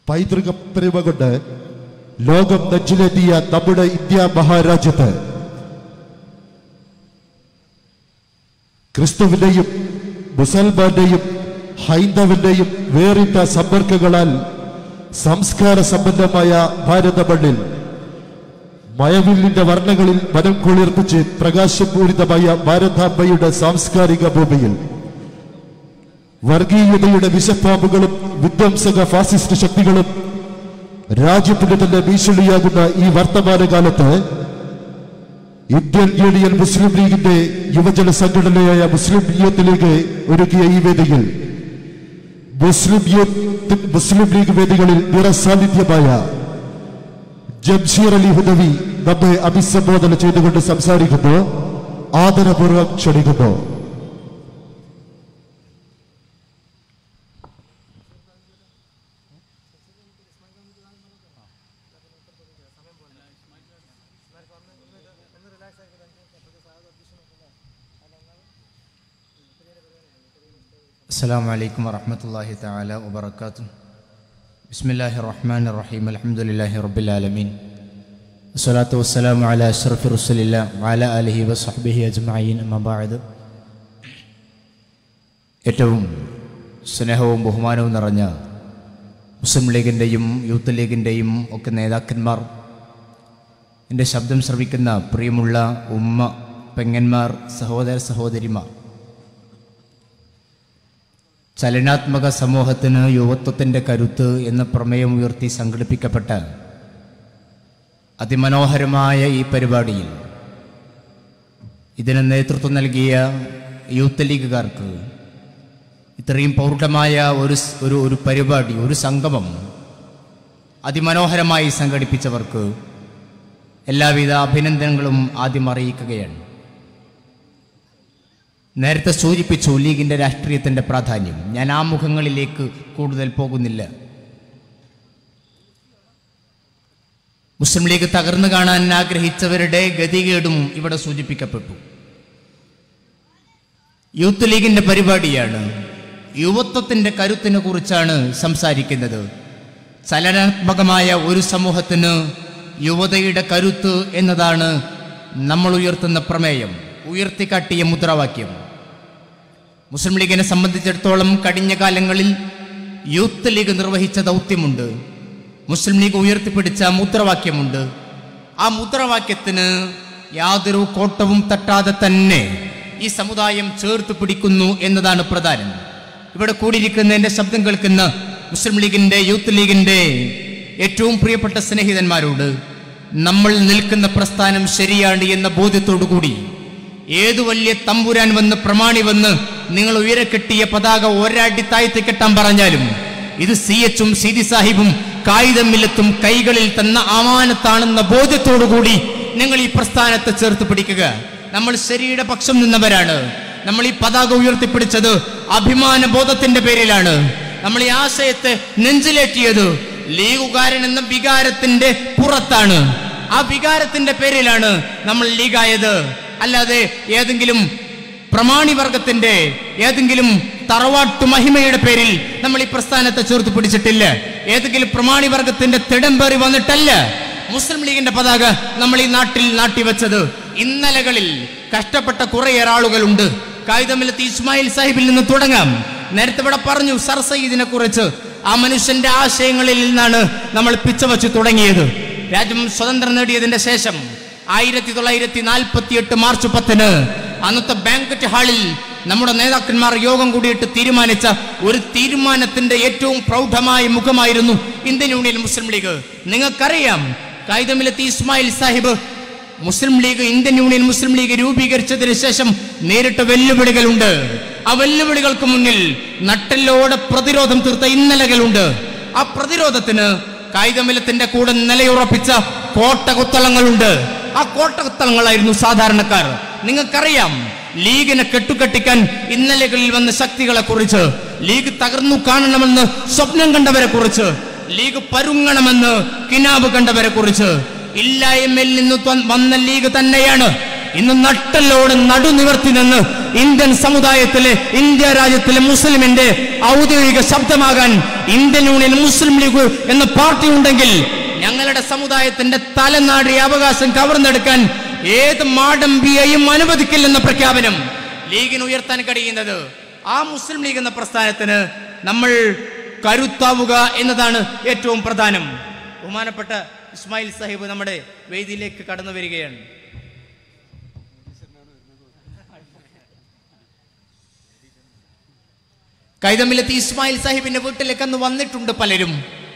പൈതൃക പെരുമ കൊണ്ട് ലോകം നെഞ്ചിലെത്തിയ നമ്മുടെ ഇന്ത്യ മഹാരാജ്യത്ത് ക്രിസ്തുവിന്റെയും മുസൽമാന്റെയും ഹൈന്ദവന്റെയും വേറിട്ട സമ്പർക്കങ്ങളാൽ സംസ്കാര സമ്പന്നമായ ഭാരത മണ്ണിൽ മയവില്ലിന്റെ വർണ്ണങ്ങളിൽ മനം കുളിർപ്പിച്ച് പ്രകാശപൂരിതമായ ഭാരതാംബയുടെ സാംസ്കാരിക ഭൂമിയിൽ വർഗീയതയുടെ വിഷപ്പാമ്പുകളും വിധ്വംസക ഫാസിസ്റ്റ് ശക്തികളും രാജ്യത്തിന് തന്നെ ഭീഷണിയാകുന്ന ഈ വർത്തമാനകാലത്ത് ഇന്ത്യൻ യൂണിയൻ മുസ്ലിം ലീഗിന്റെ യുവജന സംഘടനയായ മുസ്ലിം യൂത്ത് ലീഗ് ഒരുക്കിയ ഈ വേദിയിൽ മുസ്ലിം യൂത്ത് മുസ്ലിം ലീഗ് വേദികളിൽ നിറസാന്നിധ്യമായ ജംഷീർ അലി ഹുദവി നമ്മെ അഭിസംബോധന ചെയ്തുകൊണ്ട് സംസാരിക്കുന്നു ആദരപൂർവ്വം ക്ഷണിക്കുന്നു السلام عليكم ورحمة الله تعالى وبركاته بسم الله الرحمن الرحيم الحمد لله رب العالمين والصلاة والسلام على أشرف رسول الله وعلى آله وصحبه أجمعين أما بعد ഏറ്റവും സ്നേഹവും ബഹുമാനവും നിറഞ്ഞ മുസ്ലിം ലീഗിൻ്റെയും യൂത്ത് ലീഗിൻ്റെയും ഒക്കെ നേതാക്കന്മാർ എൻ്റെ ശബ്ദം ശ്രവിക്കുന്ന പ്രിയമുള്ള ഉമ്മ പെങ്ങന്മാർ സഹോദര സഹോദരിമാർ ചലനാത്മക സമൂഹത്തിന് യുവത്വത്തിൻ്റെ കരുത്ത് എന്ന പ്രമേയം ഉയർത്തി സംഘടിപ്പിക്കപ്പെട്ട അതിമനോഹരമായ ഈ പരിപാടിയിൽ ഇതിന് നേതൃത്വം നൽകിയ യൂത്ത് ലീഗുകാർക്ക് ഇത്രയും പൗരുഷമായ ഒരു സ്- ഒരു ഒരു പരിപാടി ഒരു സംഗമം അതിമനോഹരമായി സംഘടിപ്പിച്ചവർക്ക് എല്ലാവിധ അഭിനന്ദനങ്ങളും ആദ്യം അറിയിക്കുകയാണ് നേരത്തെ സൂചിപ്പിച്ചു ലീഗിന്റെ രാഷ്ട്രീയത്തിന്റെ പ്രാധാന്യം ഞാൻ ആ മുഖങ്ങളിലേക്ക് കൂടുതൽ പോകുന്നില്ല മുസ്ലിം ലീഗ് തകർന്നു കാണാൻ ആഗ്രഹിച്ചവരുടെ ഗതികേടും ഇവിടെ സൂചിപ്പിക്കപ്പെട്ടു യൂത്ത് ലീഗിന്റെ പരിപാടിയാണ് യുവത്വത്തിന്റെ കരുത്തിനെ കുറിച്ചാണ് സംസാരിക്കുന്നത് ചലനാത്മകമായ ഒരു സമൂഹത്തിന് യുവതയുടെ കരുത്ത് എന്നതാണ് നമ്മൾ ഉയർത്തുന്ന പ്രമേയം ഉയർത്തിക്കാട്ടിയ മുദ്രാവാക്യം മുസ്ലിം ലീഗിനെ സംബന്ധിച്ചിടത്തോളം കഴിഞ്ഞ കാലങ്ങളിൽ യൂത്ത് ലീഗ് നിർവഹിച്ച ദൗത്യമുണ്ട് മുസ്ലിം ലീഗ് ഉയർത്തിപ്പിടിച്ച മുദ്രാവാക്യമുണ്ട് ആ മുദ്രാവാക്യത്തിന് യാതൊരു കോട്ടവും തട്ടാതെ തന്നെ ഈ സമുദായം ചേർത്ത് പിടിക്കുന്നു എന്നതാണ് പ്രധാനം ഇവിടെ കൂടിയിരിക്കുന്ന എൻ്റെ ശബ്ദം കേൾക്കുന്ന മുസ്ലിം ലീഗിൻ്റെ യൂത്ത് ലീഗിൻ്റെ ഏറ്റവും പ്രിയപ്പെട്ട സ്നേഹിതന്മാരോട് നമ്മൾ നിൽക്കുന്ന പ്രസ്ഥാനം ശരിയാണ് എന്ന ബോധ്യത്തോടു കൂടി ഏതു വലിയ തമ്പുരാൻ വന്ന് പ്രമാണി വന്ന് നിങ്ങൾ ഉയരക്കെട്ടിയ പതാക ഒരടി താഴ്ത്തി കെട്ടാൻ പറഞ്ഞാലും ഇത് സി എച്ചും സീതി സാഹിബും കായികമില്ലത്തും കൈകളിൽ തന്ന അമാനത്താണെന്ന ബോധ്യത്തോടു കൂടി നിങ്ങൾ ഈ പ്രസ്ഥാനത്തെ ചേർത്ത് പിടിക്കുക നമ്മൾ ശരിയുടെ പക്ഷം നിന്നവരാണ് നമ്മൾ ഈ പതാക ഉയർത്തിപ്പിടിച്ചത് അഭിമാന ബോധത്തിന്റെ പേരിലാണ് നമ്മൾ ഈ ആശയത്തെ നെഞ്ചിലേറ്റിയത് ലീഗുകാരൻ എന്ന വികാരത്തിന്റെ പുറത്താണ് ആ വികാരത്തിന്റെ പേരിലാണ് നമ്മൾ ലീഗായത് അല്ലാതെ ഏതെങ്കിലും പ്രമാണിവർഗത്തിന്റെ ഏതെങ്കിലും തറവാട്ടു മഹിമയുടെ പേരിൽ നമ്മൾ ഈ പ്രസ്ഥാനത്തെ ചേർത്ത് പിടിച്ചിട്ടില്ല ഏതെങ്കിലും പ്രമാണിവർഗത്തിന്റെ തിടമ്പേറി വന്നിട്ടല്ല മുസ്ലിം ലീഗിന്റെ പതാക നമ്മൾ ഈ നാട്ടിൽ നാട്ടിവെച്ചത് ഇന്നലകളിൽ കഷ്ടപ്പെട്ട കുറേയേറെ ആളുകളുണ്ട് കായികമില്ലത്ത് ഇസ്മായിൽ സാഹിബിൽ നിന്ന് തുടങ്ങാം നേരത്തെ ഇവിടെ പറഞ്ഞു സർ സയ്യിദിനെ കുറിച്ച് ആ മനുഷ്യന്റെ ആശയങ്ങളിൽ നിന്നാണ് നമ്മൾ പിച്ചവച്ച് തുടങ്ങിയത് രാജ്യം സ്വതന്ത്രം നേടിയതിന്റെ ശേഷം ആയിരത്തി തൊള്ളായിരത്തി നാൽപ്പത്തി എട്ട് മാർച്ച് പത്തിന് അന്നത്തെ ബാങ്കറ്റ് ഹാളിൽ നമ്മുടെ നേതാക്കന്മാർ യോഗം കൂടിയിട്ട് തീരുമാനിച്ച ഒരു തീരുമാനത്തിന്റെ ഏറ്റവും പ്രൗഢമായ മുഖമായിരുന്നു ഇന്ത്യൻ യൂണിയൻ മുസ്ലിം ലീഗ് നിങ്ങൾക്കറിയാം കായികമിലെത്തി Ismail Sahib Muslim League Indian Union Muslim League രൂപീകരിച്ചതിന് ശേഷം നേരിട്ട വെല്ലുവിളികളുണ്ട് ആ വെല്ലുവിളികൾക്ക് മുന്നിൽ നട്ടെല്ലോടെ പ്രതിരോധം തീർത്ത ഇന്നലകളുണ്ട് ആ പ്രതിരോധത്തിന് കായികമിലത്തിന്റെ കൂടെ നിലയുറപ്പിച്ച കോട്ടകുത്തളങ്ങളുണ്ട് ആ കോട്ടകുത്തളങ്ങളായിരുന്നു സാധാരണക്കാർ നിങ്ങൾക്കറിയാം ലീഗിനെ കെട്ടുകെട്ടിക്കാൻ ഇന്നലകളിൽ വന്ന ശക്തികളെ കുറിച്ച് ലീഗ് തകർന്നു കാണണമെന്ന് സ്വപ്നം കണ്ടവരെ കുറിച്ച് ലീഗ് പരുങ്ങണമെന്ന് കിനാബ് കണ്ടവരെ കുറിച്ച് ഇല്ലായ്മയിൽ നിന്ന് ത്വ- വന്ന ലീഗ് തന്നെയാണ് ഇന്ന് നട്ടലോട് നടുനിവർത്തി നിന്ന് ഇന്ത്യൻ സമുദായത്തിലെ ഇന്ത്യ രാജ്യത്തിലെ മുസ്ലിമിന്റെ ഔദ്യോഗിക ശബ്ദമാകാൻ ഇന്ത്യൻ യൂണിയൻ മുസ്ലിം ലീഗ് എന്ന പാർട്ടി ഉണ്ടെങ്കിൽ ഞങ്ങളുടെ സമുദായത്തിന്റെ തലനാടി അവകാശം കവർന്നെടുക്കാൻ ഏത് മാടമ്പിയെയും അനുവദിക്കില്ലെന്ന പ്രഖ്യാപനം ലീഗിന് ഉയർത്താൻ കഴിയുന്നത് ആ മുസ്ലിം ലീഗ് എന്ന പ്രസ്ഥാനത്തിന് നമ്മൾ കരുത്താവുക എന്നതാണ് ഏറ്റവും പ്രധാനം ബഹുമാനപ്പെട്ട ഇസ്മായിൽ സാഹിബ് നമ്മുടെ വേദിയിലേക്ക് കടന്നു വരികയാണ് കൈതമിലെത്തി ഇസ്മായിൽ സാഹിബിന്റെ വീട്ടിലേക്ക് അന്ന് വന്നിട്ടുണ്ട് പലരും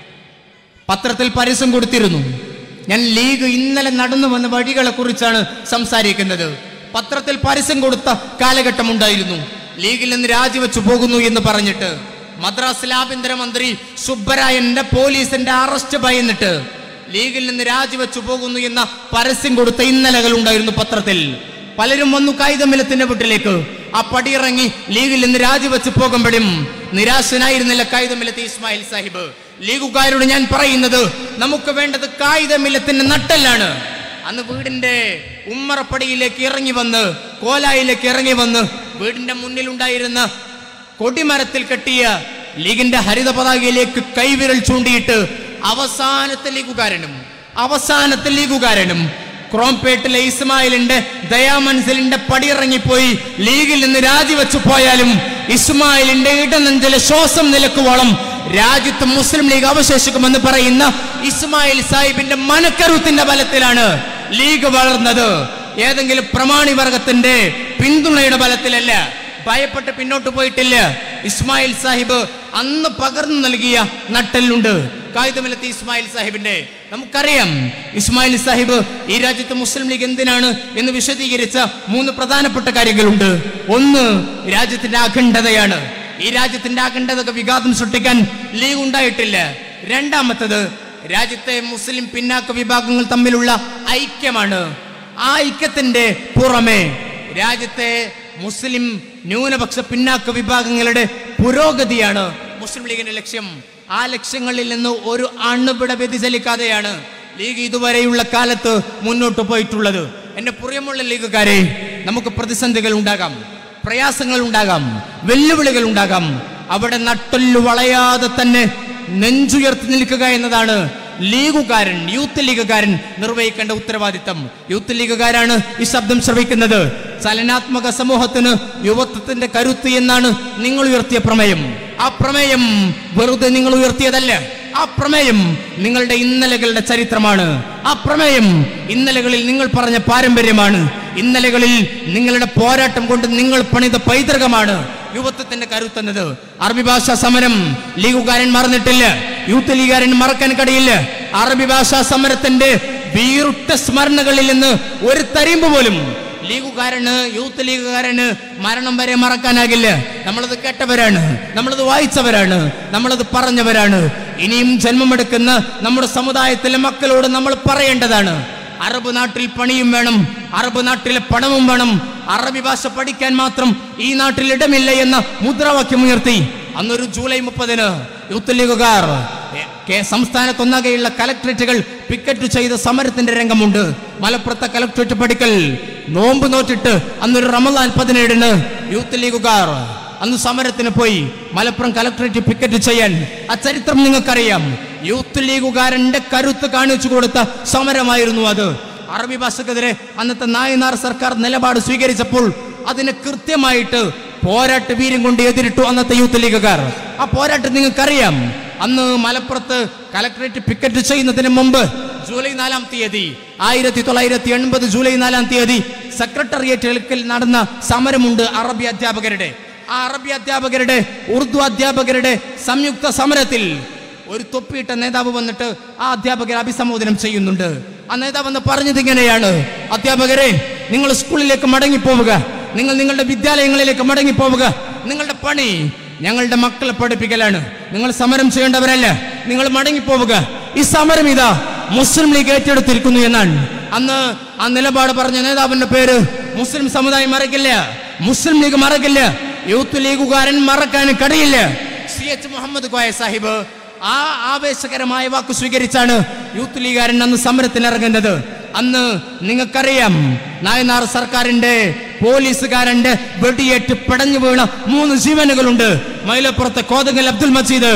പത്രത്തിൽ പരസ്യം കൊടുത്തിരുന്നു ഞാൻ ലീഗ് ഇന്നലെ നടന്നു വന്ന വഴികളെ കുറിച്ചാണ് സംസാരിക്കുന്നത് പത്രത്തിൽ പരസ്യം കൊടുത്ത കാലഘട്ടമുണ്ടായിരുന്നു ലീഗിൽ നിന്ന് രാജിവെച്ചു പോകുന്നു എന്ന് പറഞ്ഞിട്ട് മദ്രാസിലെ ആഭ്യന്തരമന്ത്രി സുബ്ബരായന്റെ പോലീസിന്റെ അറസ്റ്റ് ഭയന്നിട്ട് ലീഗിൽ നിന്ന് രാജിവെച്ചു പോകുന്നു എന്ന പരസ്യം കൊടുത്ത ഇന്നലകൾ ഉണ്ടായിരുന്നു പത്രത്തിൽ പലരും വന്നു കായികമിലത്തിന്റെ വീട്ടിലേക്ക് ആ പടിയിറങ്ങി ലീഗിൽ നിന്ന് രാജിവെച്ച് പോകുമ്പോഴും നിരാശനായിരുന്നില്ല കായികമിലത്തെ ഇസ്മായിൽ സാഹിബ് ലീഗുകാരോട് ഞാൻ പറയുന്നത് നമുക്ക് വേണ്ടത് കായികമിലത്തിന്റെ നട്ടല്ലാണ് അന്ന് വീടിന്റെ ഉമ്മറപ്പടിയിലേക്ക് ഇറങ്ങി വന്ന് കോലായിലേക്ക് ഇറങ്ങി വന്ന് വീടിന്റെ മുന്നിലുണ്ടായിരുന്ന കൊടിമരത്തിൽ കെട്ടിയ ലീഗിന്റെ ഹരിത പതാകയിലേക്ക് കൈവിരൽ ചൂണ്ടിയിട്ട് അവസാനത്തെ ലീഗുകാരനും അവസാനത്തെ ലീഗുകാരനും ക്രോംപേട്ടിലെ ഇസ്മായിലിന്റെ ദയാമൻസലിന്റെ പടിയിറങ്ങിപ്പോയി ലീഗിൽ നിന്ന് രാജിവെച്ചു പോയാലും ഇസ്മായിലിന്റെ ഇടനെഞ്ചിലെ ശ്വാസം നിലക്കുവോളം രാജ്യത്ത് മുസ്ലിം ലീഗ് അവശേഷിക്കുമെന്ന് പറയുന്ന ഇസ്മായിൽ സാഹിബിന്റെ മനക്കരുത്തിന്റെ ബലത്തിലാണ് ലീഗ് വളർന്നത് ഏതെങ്കിലും പ്രമാണി വർഗത്തിന്റെ പിന്തുണയുടെ ബലത്തിലല്ല ഭയപ്പെട്ട് പിന്നോട്ട് പോയിട്ടില്ല ഇസ്മായിൽ സാഹിബ് അന്ന് പകർന്നു നൽകിയ നട്ടലുണ്ട് കായികമിലത്തി ഇസ്മായിൽ സാഹിബിന്റെ നമുക്കറിയാം ഇസ്മായിൽ സാഹിബ് ഈ രാജ്യത്ത് മുസ്ലിം ലീഗ് എന്തിനാണ് എന്ന് വിശദീകരിച്ച മൂന്ന് പ്രധാനപ്പെട്ട കാര്യങ്ങളുണ്ട് ഒന്ന് രാജ്യത്തിന്റെ അഖണ്ഡതയാണ് ഈ രാജ്യത്തിന്റെ അഖണ്ഡതക്ക് വിഘാതം സൃഷ്ടിക്കാൻ ലീഗ് ഉണ്ടായിട്ടില്ല രണ്ടാമത്തത് രാജ്യത്തെ മുസ്ലിം പിന്നാക്ക വിഭാഗങ്ങൾ തമ്മിലുള്ള ഐക്യമാണ് ആ ഐക്യത്തിന്റെ പുറമെ രാജ്യത്തെ മുസ്ലിം ന്യൂനപക്ഷ പിന്നാക്ക വിഭാഗങ്ങളുടെ പുരോഗതിയാണ് മുസ്ലിം ലീഗിന്റെ ലക്ഷ്യം ആ ലക്ഷ്യങ്ങളിൽ നിന്ന് ഒരു അണുപിട വ്യതിചലിക്കാതെയാണ് ലീഗ് ഇതുവരെയുള്ള കാലത്ത് മുന്നോട്ട് പോയിട്ടുള്ളത് എന്റെ പ്രിയമുള്ള ലീഗുകാരെ നമുക്ക് പ്രതിസന്ധികൾ ഉണ്ടാകാം പ്രയാസങ്ങൾ ഉണ്ടാകാം വെല്ലുവിളികൾ ഉണ്ടാകാം അവിടെ നട്ടല്ലു വളയാതെ തന്നെ നെഞ്ചുയർത്തി നിൽക്കുക എന്നതാണ് ലീഗുകാരൻ യൂത്ത് ലീഗുകാരൻ നിർവഹിക്കേണ്ട ഉത്തരവാദിത്തം യൂത്ത് ലീഗുകാരാണ് ഈ ശബ്ദം ശ്രവിക്കുന്നത് ചലനാത്മക സമൂഹത്തിന് യുവത്വത്തിന്റെ കരുത്ത് എന്നാണ് നിങ്ങൾ ഉയർത്തിയ പ്രമേയം ആ പ്രമേയം വെറുതെ നിങ്ങൾ ഉയർത്തിയതല്ല ആ പ്രമേയം നിങ്ങളുടെ ഇന്നലകളുടെ ചരിത്രമാണ് ആ പ്രമേയം ഇന്നലകളിൽ നിങ്ങൾ പറഞ്ഞ പാരമ്പര്യമാണ് ഇന്നലകളിൽ നിങ്ങളുടെ പോരാട്ടം കൊണ്ട് നിങ്ങൾ പണിത പൈതൃകമാണ് യുവത്വത്തിന്റെ കരുത്തെന്നത് അറബി ഭാഷാ സമരം ലീഗുകാരൻ മറന്നിട്ടില്ല യൂത്ത് ലീഗുകാരൻ മറക്കാൻ കഴിയില്ല അറബി ഭാഷാ സമരത്തിന്റെ വീറുട്ട സ്മരണകളിൽ നിന്ന് ഒരു തരിമ്പ് പോലും ലീഗുകാരന് യൂത്ത് ലീഗുകാരന് മരണം വരെ മറക്കാനാകില്ല നമ്മളത് കേട്ടവരാണ് നമ്മളത് വായിച്ചവരാണ് നമ്മളത് പറഞ്ഞവരാണ് ഇനിയും ജന്മമെടുക്കുന്ന നമ്മുടെ സമുദായത്തിലെ മക്കളോട് നമ്മൾ പറയേണ്ടതാണ് അറബ് നാട്ടിൽ പണിയും വേണം അറബ് നാട്ടിലെ പണവും വേണം അറബി ഭാഷ പഠിക്കാൻ മാത്രം ഈ നാട്ടിൽ ഇടമില്ല എന്ന മുദ്രാവാക്യം ഉയർത്തി അന്നൊരു ജൂലൈ മുപ്പതിന് യൂത്ത് ലീഗുകാർ എ, കെ- സംസ്ഥാനത്തൊന്നാകെയുള്ള കലക്ട്രേറ്റുകൾ പിക്കറ്റ് ചെയ്ത സമരത്തിന്റെ രംഗമുണ്ട് മലപ്പുറത്തെ കലക്ട്രേറ്റ് പഠിക്കൽ നോമ്പ് നോറ്റിട്ട് അന്നൊരു റമദാൻ പതിനേഴിന് യൂത്ത് ലീഗുകാർ അന്ന് സമരത്തിന് പോയി മലപ്പുറം കലക്ട്രേറ്റ് പിക്കറ്റ് ചെയ്യാൻ ആ ചരിത്രം നിങ്ങൾക്കറിയാം യൂത്ത് ലീഗുകാരന്റെ കരുത്ത് കാണിച്ചു കൊടുത്ത സമരമായിരുന്നു അത് അറബി ഭാഷക്കെതിരെ അന്നത്തെ നായനാർ സർക്കാർ നിലപാട് സ്വീകരിച്ചപ്പോൾ അതിനെ കൃത്യമായിട്ട് പോരാട്ട വീര്യം കൊണ്ട് എതിരിട്ടു അന്നത്തെ യൂത്ത് ലീഗുകാർ ആ പോരാട്ടം നിങ്ങൾക്കറിയാം അന്ന് മലപ്പുറത്ത് കലക്ട്രേറ്റ് പിക്കറ്റ് ചെയ്യുന്നതിന് മുമ്പ് ജൂലൈ നാലാം തീയതി ആയിരത്തി തൊള്ളായിരത്തി എൺപത് ജൂലൈ നാലാം തീയതി സെക്രട്ടേറിയറ്റിൽ നടന്ന സമരമുണ്ട് അറബി അധ്യാപകരുടെ ആ അറബി അധ്യാപകരുടെ ഉറുദു അധ്യാപകരുടെ സംയുക്ത സമരത്തിൽ ഒരു തൊപ്പിയിട്ട നേതാവ് വന്നിട്ട് ആ അധ്യാപകരെ അഭിസംബോധനം ചെയ്യുന്നുണ്ട് ആ നേതാവ് വന്ന് പറഞ്ഞത് ഇങ്ങനെയാണ് അധ്യാപകരെ നിങ്ങൾ സ്കൂളിലേക്ക് മടങ്ങിപ്പോവുക നിങ്ങൾ നിങ്ങളുടെ വിദ്യാലയങ്ങളിലേക്ക് മടങ്ങിപ്പോവുക നിങ്ങളുടെ പണി ഞങ്ങളുടെ മക്കളെ പഠിപ്പിക്കലാണ് നിങ്ങൾ സമരം ചെയ്യേണ്ടവരല്ല നിങ്ങൾ മടങ്ങിപ്പോവുക ഈ സമരം ഇതാ മുസ്ലിം ലീഗ് ഏറ്റെടുത്തിരിക്കുന്നു എന്നാണ് അന്ന് ആ നിലപാട് പറഞ്ഞ നേതാവിന്റെ പേര് മുസ്ലിം സമുദായം മറക്കില്ല മുസ്ലിം ലീഗ് മറക്കില്ല യൂത്ത് ലീഗുകാരൻ മറക്കാൻ കഴിയില്ല സി എച്ച് മുഹമ്മദ് കോയ സാഹിബ് ആ ആവേശകരമായ വാക്ക് സ്വീകരിച്ചാണ് യൂത്ത് ലീഗുകാരൻ അന്ന് സമരത്തിന് ഇറങ്ങുന്നത് അന്ന് നിങ്ങൾക്കറിയാം നായനാർ സർക്കാരിന്റെ പോലീസുകാരന്റെ വെടിയേറ്റ് പടഞ്ഞു വീണ മൂന്ന് ജീവനുകളുണ്ട് മൈലപ്പുറത്തെ കോതങ്ങൽ അബ്ദുൽ മജീദ്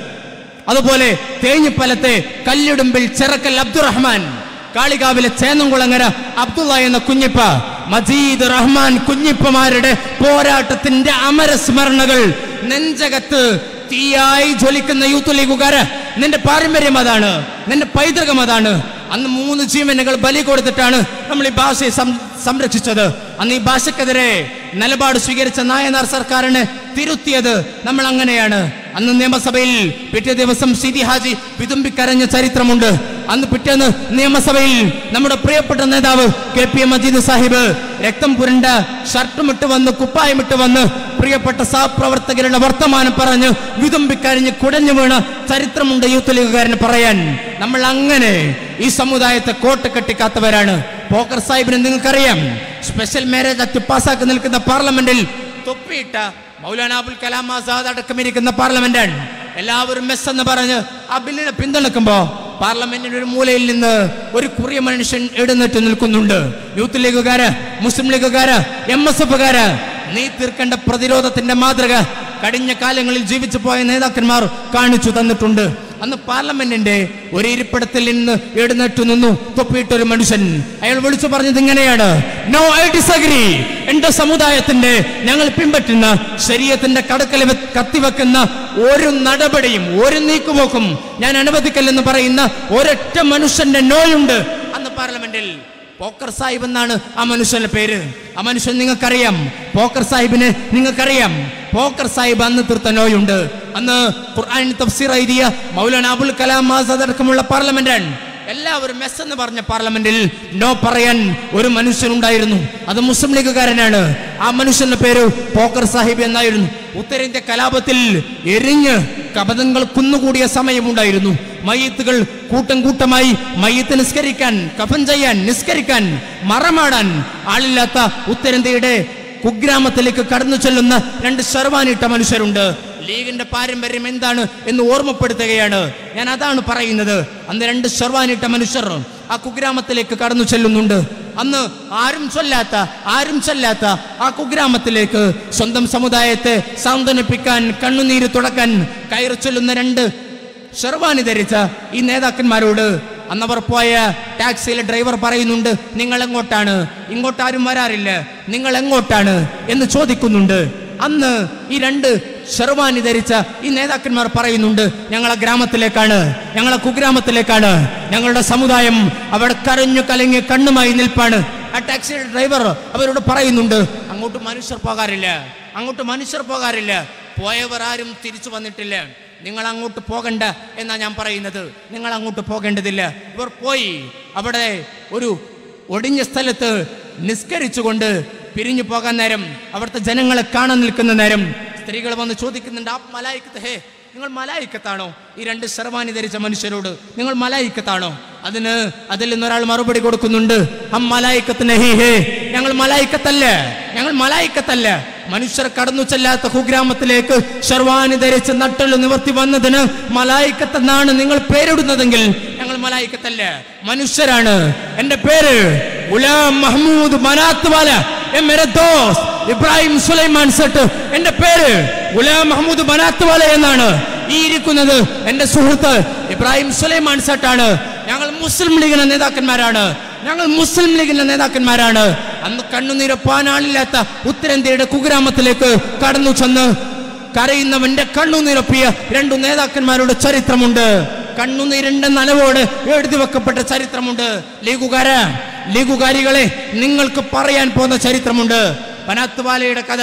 അതുപോലെ തേഞ്ഞിപ്പലത്തെ കല്ലിടുമ്പിൽ ചെറക്കൽ അബ്ദുറഹ്മാൻ കാളികാവിലെ ചേന്നംകുളങ്ങര അബ്ദുള്ള എന്ന കുഞ്ഞിപ്പ മജീദ് റഹ്മാൻ കുഞ്ഞിപ്പമാരുടെ പോരാട്ടത്തിന്റെ അമരസ്മരണകൾ നെഞ്ചകത്ത് തീയായി ജ്വലിക്കുന്ന യൂത്ത് ലീഗുകാര് നിന്റെ പാരമ്പര്യം അതാണ് നിന്റെ പൈതൃകം അതാണ് അന്ന് മൂന്ന് ജീവനുകൾ ബലി കൊടുത്തിട്ടാണ് നമ്മൾ ഈ ഭാഷയെ സം- സംരക്ഷിച്ചത് അന്ന് ഈ ഭാഷക്കെതിരെ നിലപാട് സ്വീകരിച്ച നായനാർ സർക്കാരിനെ തിരുത്തിയത് നമ്മൾ അങ്ങനെയാണ് അന്ന് നിയമസഭയിൽ പിറ്റേ ദിവസം സിദി ഹാജി വിതുമ്പിക്കരഞ്ഞ ചരിത്രമുണ്ട് അന്ന് പിറ്റേന്ന് നിയമസഭയിൽ നമ്മുടെ പ്രിയപ്പെട്ട നേതാവ് K P M Majeed Sahib രക്തം പുരണ്ട ഷർട്ടും ഇട്ട് വന്ന് കുപ്പായം ഇട്ട് വന്ന് പ്രിയപ്പെട്ട സഹപ്രവർത്തകരുടെ വർത്തമാനം പറഞ്ഞ് വിതുമ്പിക്കരഞ്ഞ് കുടഞ്ഞു വീണ ചരിത്രമുണ്ട് യൂത്ത് ലീഗുകാരന് പറയാൻ നമ്മൾ അങ്ങനെ ഈ സമുദായത്തെ കോട്ട് കെട്ടിക്കാത്തവരാണ് പോക്കർ സാഹിബിന് നിങ്ങൾക്കറിയാം സ്പെഷ്യൽ മാരേജ് ആക്ട് പാസ്സാക്കി നിൽക്കുന്ന പാർലമെന്റിൽ തൊപ്പിയിട്ട മൗലാന അബുൽ കലാം ആസാദ് അടക്കമിരിക്കുന്ന പാർലമെന്റാണ് എല്ലാവരും മെസ് എന്ന് പറഞ്ഞ് ആ ബില്ലിനെ പിന്തുണക്കുമ്പോ പാർലമെന്റിന്റെ ഒരു മൂലയിൽ നിന്ന് ഒരു കുറിയ മനുഷ്യൻ എഴുന്നേറ്റ് നിൽക്കുന്നുണ്ട് യൂത്ത് ലീഗുകാര് മുസ്ലിം ലീഗുകാര് എം എസ് എഫുകാര് നീ തീർക്കേണ്ട പ്രതിരോധത്തിന്റെ മാതൃക കഴിഞ്ഞ കാലങ്ങളിൽ ജീവിച്ചു പോയ നേതാക്കന്മാർ കാണിച്ചു തന്നിട്ടുണ്ട് അന്ന് പാർലമെന്റിന്റെ ഒരു ഇരിപ്പിടത്തിൽ നിന്ന് എഴുന്നേറ്റ് നിന്നു തൊപ്പിയിട്ട ഒരു മനുഷ്യൻ അയാൾ വിളിച്ചു പറഞ്ഞത് ഇങ്ങനെയാണ് നോ ഐ ഡിസഗ്രി എന്റെ സമുദായത്തിന്റെ ഞങ്ങൾ പിൻപറ്റുന്ന ശരീരത്തിന്റെ കടക്കൽ കത്തിവെക്കുന്ന ഒരു നടപടിയും ഒരു നീക്കുപോക്കും ഞാൻ അനുവദിക്കല്ലെന്ന് പറയുന്ന ഒരൊറ്റ മനുഷ്യന്റെ നോയുണ്ട് അന്ന് പാർലമെന്റിൽ പോക്കർ സാഹിബ് എന്നാണ് ആ മനുഷ്യന്റെ പേര് ആ മനുഷ്യൻ നിങ്ങൾക്കറിയാം പോക്കർ സാഹിബിന് നിങ്ങൾക്കറിയാം പോക്കർ സാഹിബ് അന്ന് തീർത്ത നോയുണ്ട് അന്ന് ഖുർആൻ തഫ്സീർ എഴുതിയ മൗലാന അബുൽ കലാം ആസാദ് അടക്കമുള്ള പാർലമെന്റാണ് എല്ലാവരും മെസ് എന്ന് പറഞ്ഞ പാർലമെന്റിൽ നോ പറയാൻ ഒരു മനുഷ്യനുണ്ടായിരുന്നു അത് മുസ്ലിം ലീഗുകാരനാണ് ആ മനുഷ്യന്റെ പേര് പോക്കർ സാഹിബ് എന്നായിരുന്നു ഉത്തരേന്ത്യ കലാപത്തിൽ എരിഞ്ഞ് കപതങ്ങൾ കുന്നുകൂടിയ സമയമുണ്ടായിരുന്നു മയ്യത്തുകൾ കൂട്ടം കൂട്ടമായി മയ്യത്ത് നിസ്കരിക്കാൻ കഫൻ ചെയ്യാൻ നിസ്കരിക്കാൻ മറമാടാൻ ആളില്ലാത്ത ഉത്തരേന്ത്യയുടെ കുഗ്രാമത്തിലേക്ക് കടന്നു ചെല്ലുന്ന രണ്ട് ശർവാനിട്ട മനുഷ്യരുണ്ട് ലീഗിന്റെ പാരമ്പര്യം എന്താണ് എന്ന് ഓർമ്മപ്പെടുത്തുകയാണ് ഞാൻ അതാണ് പറയുന്നത് അന്ന് രണ്ട് ശർവാനിട്ട മനുഷ്യർ ആ കുഗ്രാമത്തിലേക്ക് കടന്നു ചെല്ലുന്നുണ്ട് അന്ന് ആരും ചൊല്ലാത്ത ആരും ചൊല്ലാത്ത ആ കുഗ്രാമത്തിലേക്ക് സ്വന്തം സമുദായത്തെ സാന്ത്വനിപ്പിക്കാൻ കണ്ണുനീര് തുടക്കാൻ കയറി ചൊല്ലുന്ന രണ്ട് ഷെർവാനി ധരിച്ച ഈ നേതാക്കന്മാരോട് അന്നവർ പോയ ടാക്സിയിലെ ഡ്രൈവർ പറയുന്നുണ്ട് നിങ്ങൾ എങ്ങോട്ടാണ് ഇങ്ങോട്ട് ആരും വരാറില്ല നിങ്ങൾ എങ്ങോട്ടാണ് എന്ന് ചോദിക്കുന്നുണ്ട് അന്ന് ഈ രണ്ട് ഷെർവാനി ധരിച്ച ഈ നേതാക്കന്മാർ പറയുന്നുണ്ട് ഞങ്ങളെ ഗ്രാമത്തിലേക്കാണ് ഞങ്ങളെ കുഗ്രാമത്തിലേക്കാണ് ഞങ്ങളുടെ സമുദായം അവിടെ കരഞ്ഞു കലങ്ങി കണ്ണുമായി നിൽപ്പാണ് ആ ടാക്സിയുടെ ഡ്രൈവർ അവരോട് പറയുന്നുണ്ട് അങ്ങോട്ട് മനുഷ്യർ പോകാറില്ല അങ്ങോട്ട് മനുഷ്യർ പോകാറില്ല പോയവർ ആരും തിരിച്ചു വന്നിട്ടില്ല നിങ്ങൾ അങ്ങോട്ട് പോകണ്ട എന്നാ ഞാൻ പറയുന്നത് നിങ്ങൾ അങ്ങോട്ട് പോകേണ്ടതില്ല ഇവർ പോയി അവിടെ ഒരു ഒടിഞ്ഞ സ്ഥലത്ത് നിസ്കരിച്ചുകൊണ്ട് പിരിഞ്ഞു പോകാൻ നേരം അവിടുത്തെ ജനങ്ങളെ കാണാൻ നിൽക്കുന്ന നേരം സ്ത്രീകൾ വന്ന് ചോദിക്കുന്നുണ്ട് ആ മലായിക്കത്ത് ഹേ നിങ്ങൾ മലായിക്കത്താണോ ഈ രണ്ട് ശർവാനി ധരിച്ച മനുഷ്യരോട് നിങ്ങൾ മലായിക്കത്താണോ അതിന് അതിൽ നിന്നൊരാൾ മറുപടി കൊടുക്കുന്നുണ്ട് ഹം മലായിക്കത്ത് നഹി ഹേ ഞങ്ങൾ മലായിക്കത്തല്ല ഞങ്ങൾ മലായിക്കത്തല്ല മനുഷ്യർ കടന്നു ചെല്ലാത്ത കുഗ്രാമത്തിലേക്ക് ഷർവാനി ധരിച്ച് നട്ടല് നിവർത്തി വന്നതിന് മലായിക്കത്തെന്നാണ് നിങ്ങൾ പേരിടുന്നതെങ്കിൽ ഞങ്ങൾ മലായിക്കത്തല്ല മനുഷ്യരാണ് എന്റെ പേര് ഗുലാം മഹ്മൂദ് മനാത്ത് വാല എ മേരെ ദോസ്ത് ഇബ്രാഹിം സുലൈമാൻ സെട്ട് എന്റെ പേര് ഗുലാം മഹ്മൂദ് മനാത്ത് വാല എന്നാണ് ഈ ഇരിക്കുന്നത് എന്റെ സുഹൃത്ത് ഇബ്രാഹിം സുലൈമാൻ സെട്ടാണ് ഞങ്ങൾ മുസ്ലിം ലീഗിന്റെ നേതാക്കന്മാരാണ് ഞങ്ങൾ മുസ്ലിം ലീഗിന്റെ നേതാക്കന്മാരാണ് അന്ന് കണ്ണുനീരപ്പാനാളില്ലാത്ത ഉത്തരേന്ത്യയുടെ കുഗ്രാമത്തിലേക്ക് കടന്നു ചെന്ന് കരയുന്നവന്റെ കണ്ണുനീരൊപ്പിയ രണ്ടു നേതാക്കന്മാരുടെ ചരിത്രമുണ്ട് കണ്ണുനീരിന്റെ നനവോട് എഴുതി വെക്കപ്പെട്ട ചരിത്രമുണ്ട് ലീഗുകാര ലീഗുകാരികളെ നിങ്ങൾക്ക് പറയാൻ പോകുന്ന ചരിത്രമുണ്ട് പനാത്തുവാലയുടെ കഥ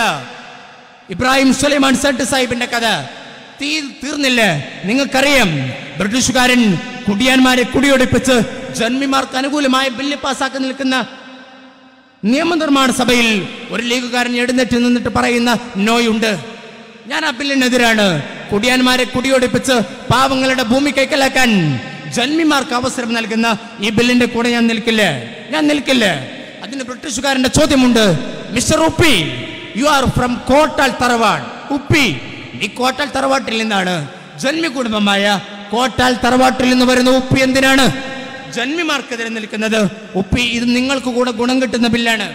ഇബ്രാഹിം സുലൈമാൻ സെട്ട് സാഹിബിന്റെ കഥ തീ തീർന്നില്ല നിങ്ങൾക്കറിയാം ബ്രിട്ടീഷുകാരൻ കുടിയാന്മാരെ കുടിയൊടിപ്പിച്ച് ജന്മിമാർക്ക് അനുകൂലമായ ബില്ല് പാസ്സാക്കി നിൽക്കുന്ന നിയമനിർമ്മാണ സഭയിൽ ഒരു ലീഗുകാരൻ എഴുന്നേറ്റ് നിന്നിട്ട് പറയുന്ന നോയുണ്ട് ഞാൻ ആ ബില്ലിനെതിരാണ് കുടിയാന്മാരെ കുടിയൊടിപ്പിച്ച് പാവങ്ങളുടെ ഭൂമി കൈക്കലാക്കാൻ ജന്മിമാർക്ക് അവസരം നൽകുന്ന ഈ ബില്ലിന്റെ കൂടെ ഞാൻ നിൽക്കില്ല ഞാൻ നിൽക്കില്ല അതിന് ബ്രിട്ടീഷുകാരന്റെ ചോദ്യമുണ്ട് mister Uppi you are from Kottal തറവാട് ഉപ്പി ഈ കോട്ടാൽ തറവാട്ടിൽ നിന്നാണ് ജന്മി കുടുംബമായ കോട്ടാൽ തറവാട്ടിൽ നിന്ന് വരുന്ന ഉപ്പി എന്തിനാണ് ജന്മിമാർക്കെതിരെ നിൽക്കുന്നത് ഉപ്പി ഇത് നിങ്ങൾക്ക് കൂടെ ഗുണം കിട്ടുന്ന ബില്ലാണ്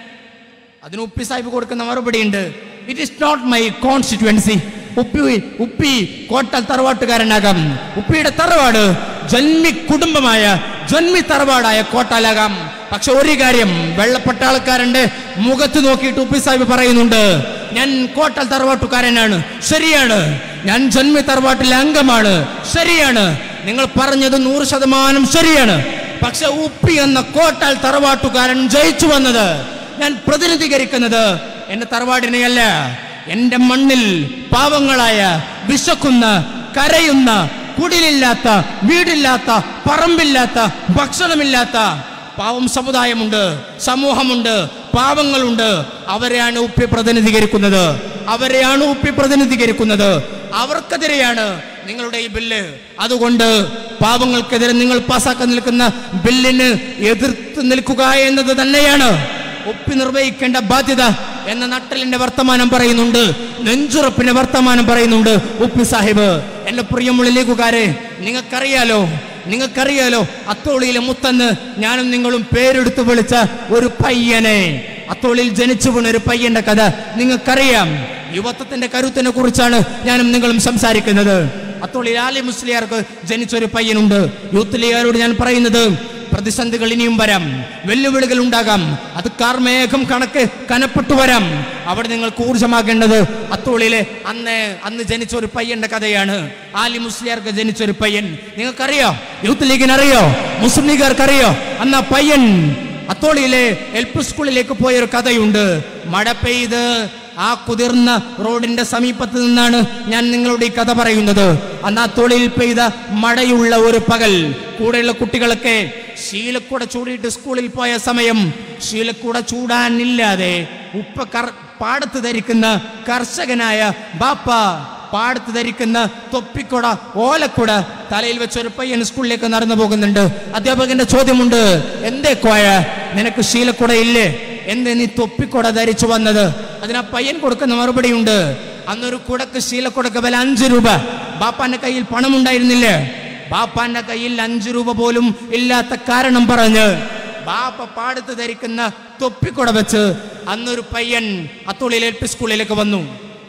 അതിന് ഉപ്പി സാഹിബ് കൊടുക്കുന്ന മറുപടി ഉണ്ട് it is not my constituency Uppi Uppi Kottal തറവാട്ടുകാരനാകാം ഉപ്പിയുടെ തറവാട് ജന്മി കുടുംബമായ ജന്മി തറവാടായ കോട്ടാലാകാം പക്ഷെ ഒരു കാര്യം വെള്ളപ്പെട്ട ആൾക്കാരന്റെ മുഖത്ത് നോക്കിയിട്ട് ഉപ്പി സാഹിബ് പറയുന്നുണ്ട് ഞാൻ കോട്ടൽ തറവാട്ടുകാരനാണ് ശരിയാണ് ഞാൻ ജന്മി തറവാട്ടിലെ അംഗമാണ് ശരിയാണ് നിങ്ങൾ പറഞ്ഞത് നൂറ് ശതമാനം ശരിയാണ് പക്ഷെ ഉപ്പി എന്ന കോട്ടാൽ തറവാട്ടുകാരൻ ജയിച്ചു വന്നത് ഞാൻ പ്രതിനിധീകരിക്കുന്നത് എന്റെ തറവാടിനെയല്ല എന്റെ മണ്ണിൽ പാവങ്ങളായ വിശക്കുന്ന കരയുന്ന കുടിലില്ലാത്ത വീടില്ലാത്ത പറമ്പില്ലാത്ത ഭക്ഷണമില്ലാത്ത പാവം സമുദായമുണ്ട് സമൂഹമുണ്ട് പാവങ്ങളുണ്ട് അവരെയാണ് ഉപ്പി പ്രതിനിധീകരിക്കുന്നത് അവരെയാണ് ഉപ്പി പ്രതിനിധീകരിക്കുന്നത് അവർക്കെതിരെയാണ് നിങ്ങളുടെ ഈ ബില്ല് അതുകൊണ്ട് പാവങ്ങൾക്കെതിരെ നിങ്ങൾ പാസാക്കാൻ നിൽക്കുന്ന ബില്ലിന് എതിർത്ത് നിൽക്കുക എന്നത് തന്നെയാണ് ഒപ്പി നിർവഹിക്കേണ്ട ബാധ്യത എന്ന നട്ടലിന്റെ വർത്തമാനം പറയുന്നുണ്ട് നെഞ്ചുറപ്പിന്റെ വർത്തമാനം പറയുന്നുണ്ട് ഉപ്പി സാഹിബ് എന്റെ പ്രിയമുള്ള ലീഗുകാരെ നിങ്ങൾക്കറിയാലോ നിങ്ങൾക്കറിയാലോ അത്തോളിയിലെ മുത്തന്ന് ഞാനും നിങ്ങളും പേരെടുത്ത് വിളിച്ച ഒരു പയ്യനെ അത്തോളിയിൽ ജനിച്ചു വീണ ഒരു പയ്യന്റെ കഥ നിങ്ങൾക്കറിയാം യുവത്വത്തിന്റെ കരുത്തിനെ കുറിച്ചാണ് ഞാനും നിങ്ങളും സംസാരിക്കുന്നത് അത്തോളിയിൽ ആലി മുസ്ലിയാർക്ക് ജനിച്ചൊരു പയ്യനുണ്ട് യൂത്ത് ലീഗാരോട് ഞാൻ പറയുന്നത് പ്രതിസന്ധികൾ ഇനിയും വരാം വെല്ലുവിളികൾ ഉണ്ടാകാം അത് കാർമേഘം കണക്ക് കനപ്പെട്ടു വരാം അവിടെ നിങ്ങൾക്ക് ഊർജമാകേണ്ടത് അത്തോളിയിലെ അന്ന് അന്ന് ജനിച്ച ഒരു പയ്യന്റെ കഥയാണ് ആലി മുസ്ലിയാർക്ക് ജനിച്ച ഒരു പയ്യൻ നിങ്ങൾക്കറിയോ യൂത്ത് ലീഗിന് അറിയോ മുസ്ലിം ലീഗുകാർക്ക് അറിയോ അന്ന് ആ പയ്യൻ അത്തോളിയിലെ എൽ പി സ്കൂളിലേക്ക് പോയൊരു കഥയുണ്ട് മഴ പെയ്ത് ആ കുതിർന്ന റോഡിന്റെ സമീപത്ത് നിന്നാണ് ഞാൻ നിങ്ങളോട് ഈ കഥ പറയുന്നത് അന്ന് ആ തൊളിയിൽ പെയ്ത മഴയുള്ള ഒരു പകൽ കൂടെയുള്ള കുട്ടികളൊക്കെ ശീലക്കൂട ചൂടിയിട്ട് സ്കൂളിൽ പോയ സമയം ശീലക്കൂട ചൂടാനില്ലാതെ ഉപ്പ കർ പാടത്ത് ധരിക്കുന്ന കർഷകനായ ബാപ്പ പാടത്ത് ധരിക്കുന്ന തൊപ്പിക്കുട ഓലക്കുട തലയിൽ വെച്ച് ഒരു പയ്യൻ സ്കൂളിലേക്ക് നടന്നു പോകുന്നുണ്ട് അധ്യാപകന്റെ ചോദ്യമുണ്ട് എന്തേ കോയ നിനക്ക് ശീലക്കുട ഇല്ലേ എന്ത് നീ തൊപ്പിക്കുട ധരിച്ചു വന്നത് അതിന് ആ പയ്യൻ കൊടുക്കുന്ന മറുപടിയുണ്ട് അന്നൊരു കുടക്ക് ശീലക്കുടക്ക് വില അഞ്ച് രൂപ ബാപ്പാന്റെ കയ്യിൽ പണമുണ്ടായിരുന്നില്ലേ ബാപ്പാന്റെ കയ്യിൽ അഞ്ചു രൂപ പോലും ഇല്ലാത്ത കാരണം പറഞ്ഞ് ബാപ്പ പാടത്ത് ധരിക്കുന്ന തൊപ്പിക്കുട വെച്ച് അന്നൊരു പയ്യൻ അത്തുള്ളിൽ എൽ പി സ്കൂളിലേക്ക് വന്നു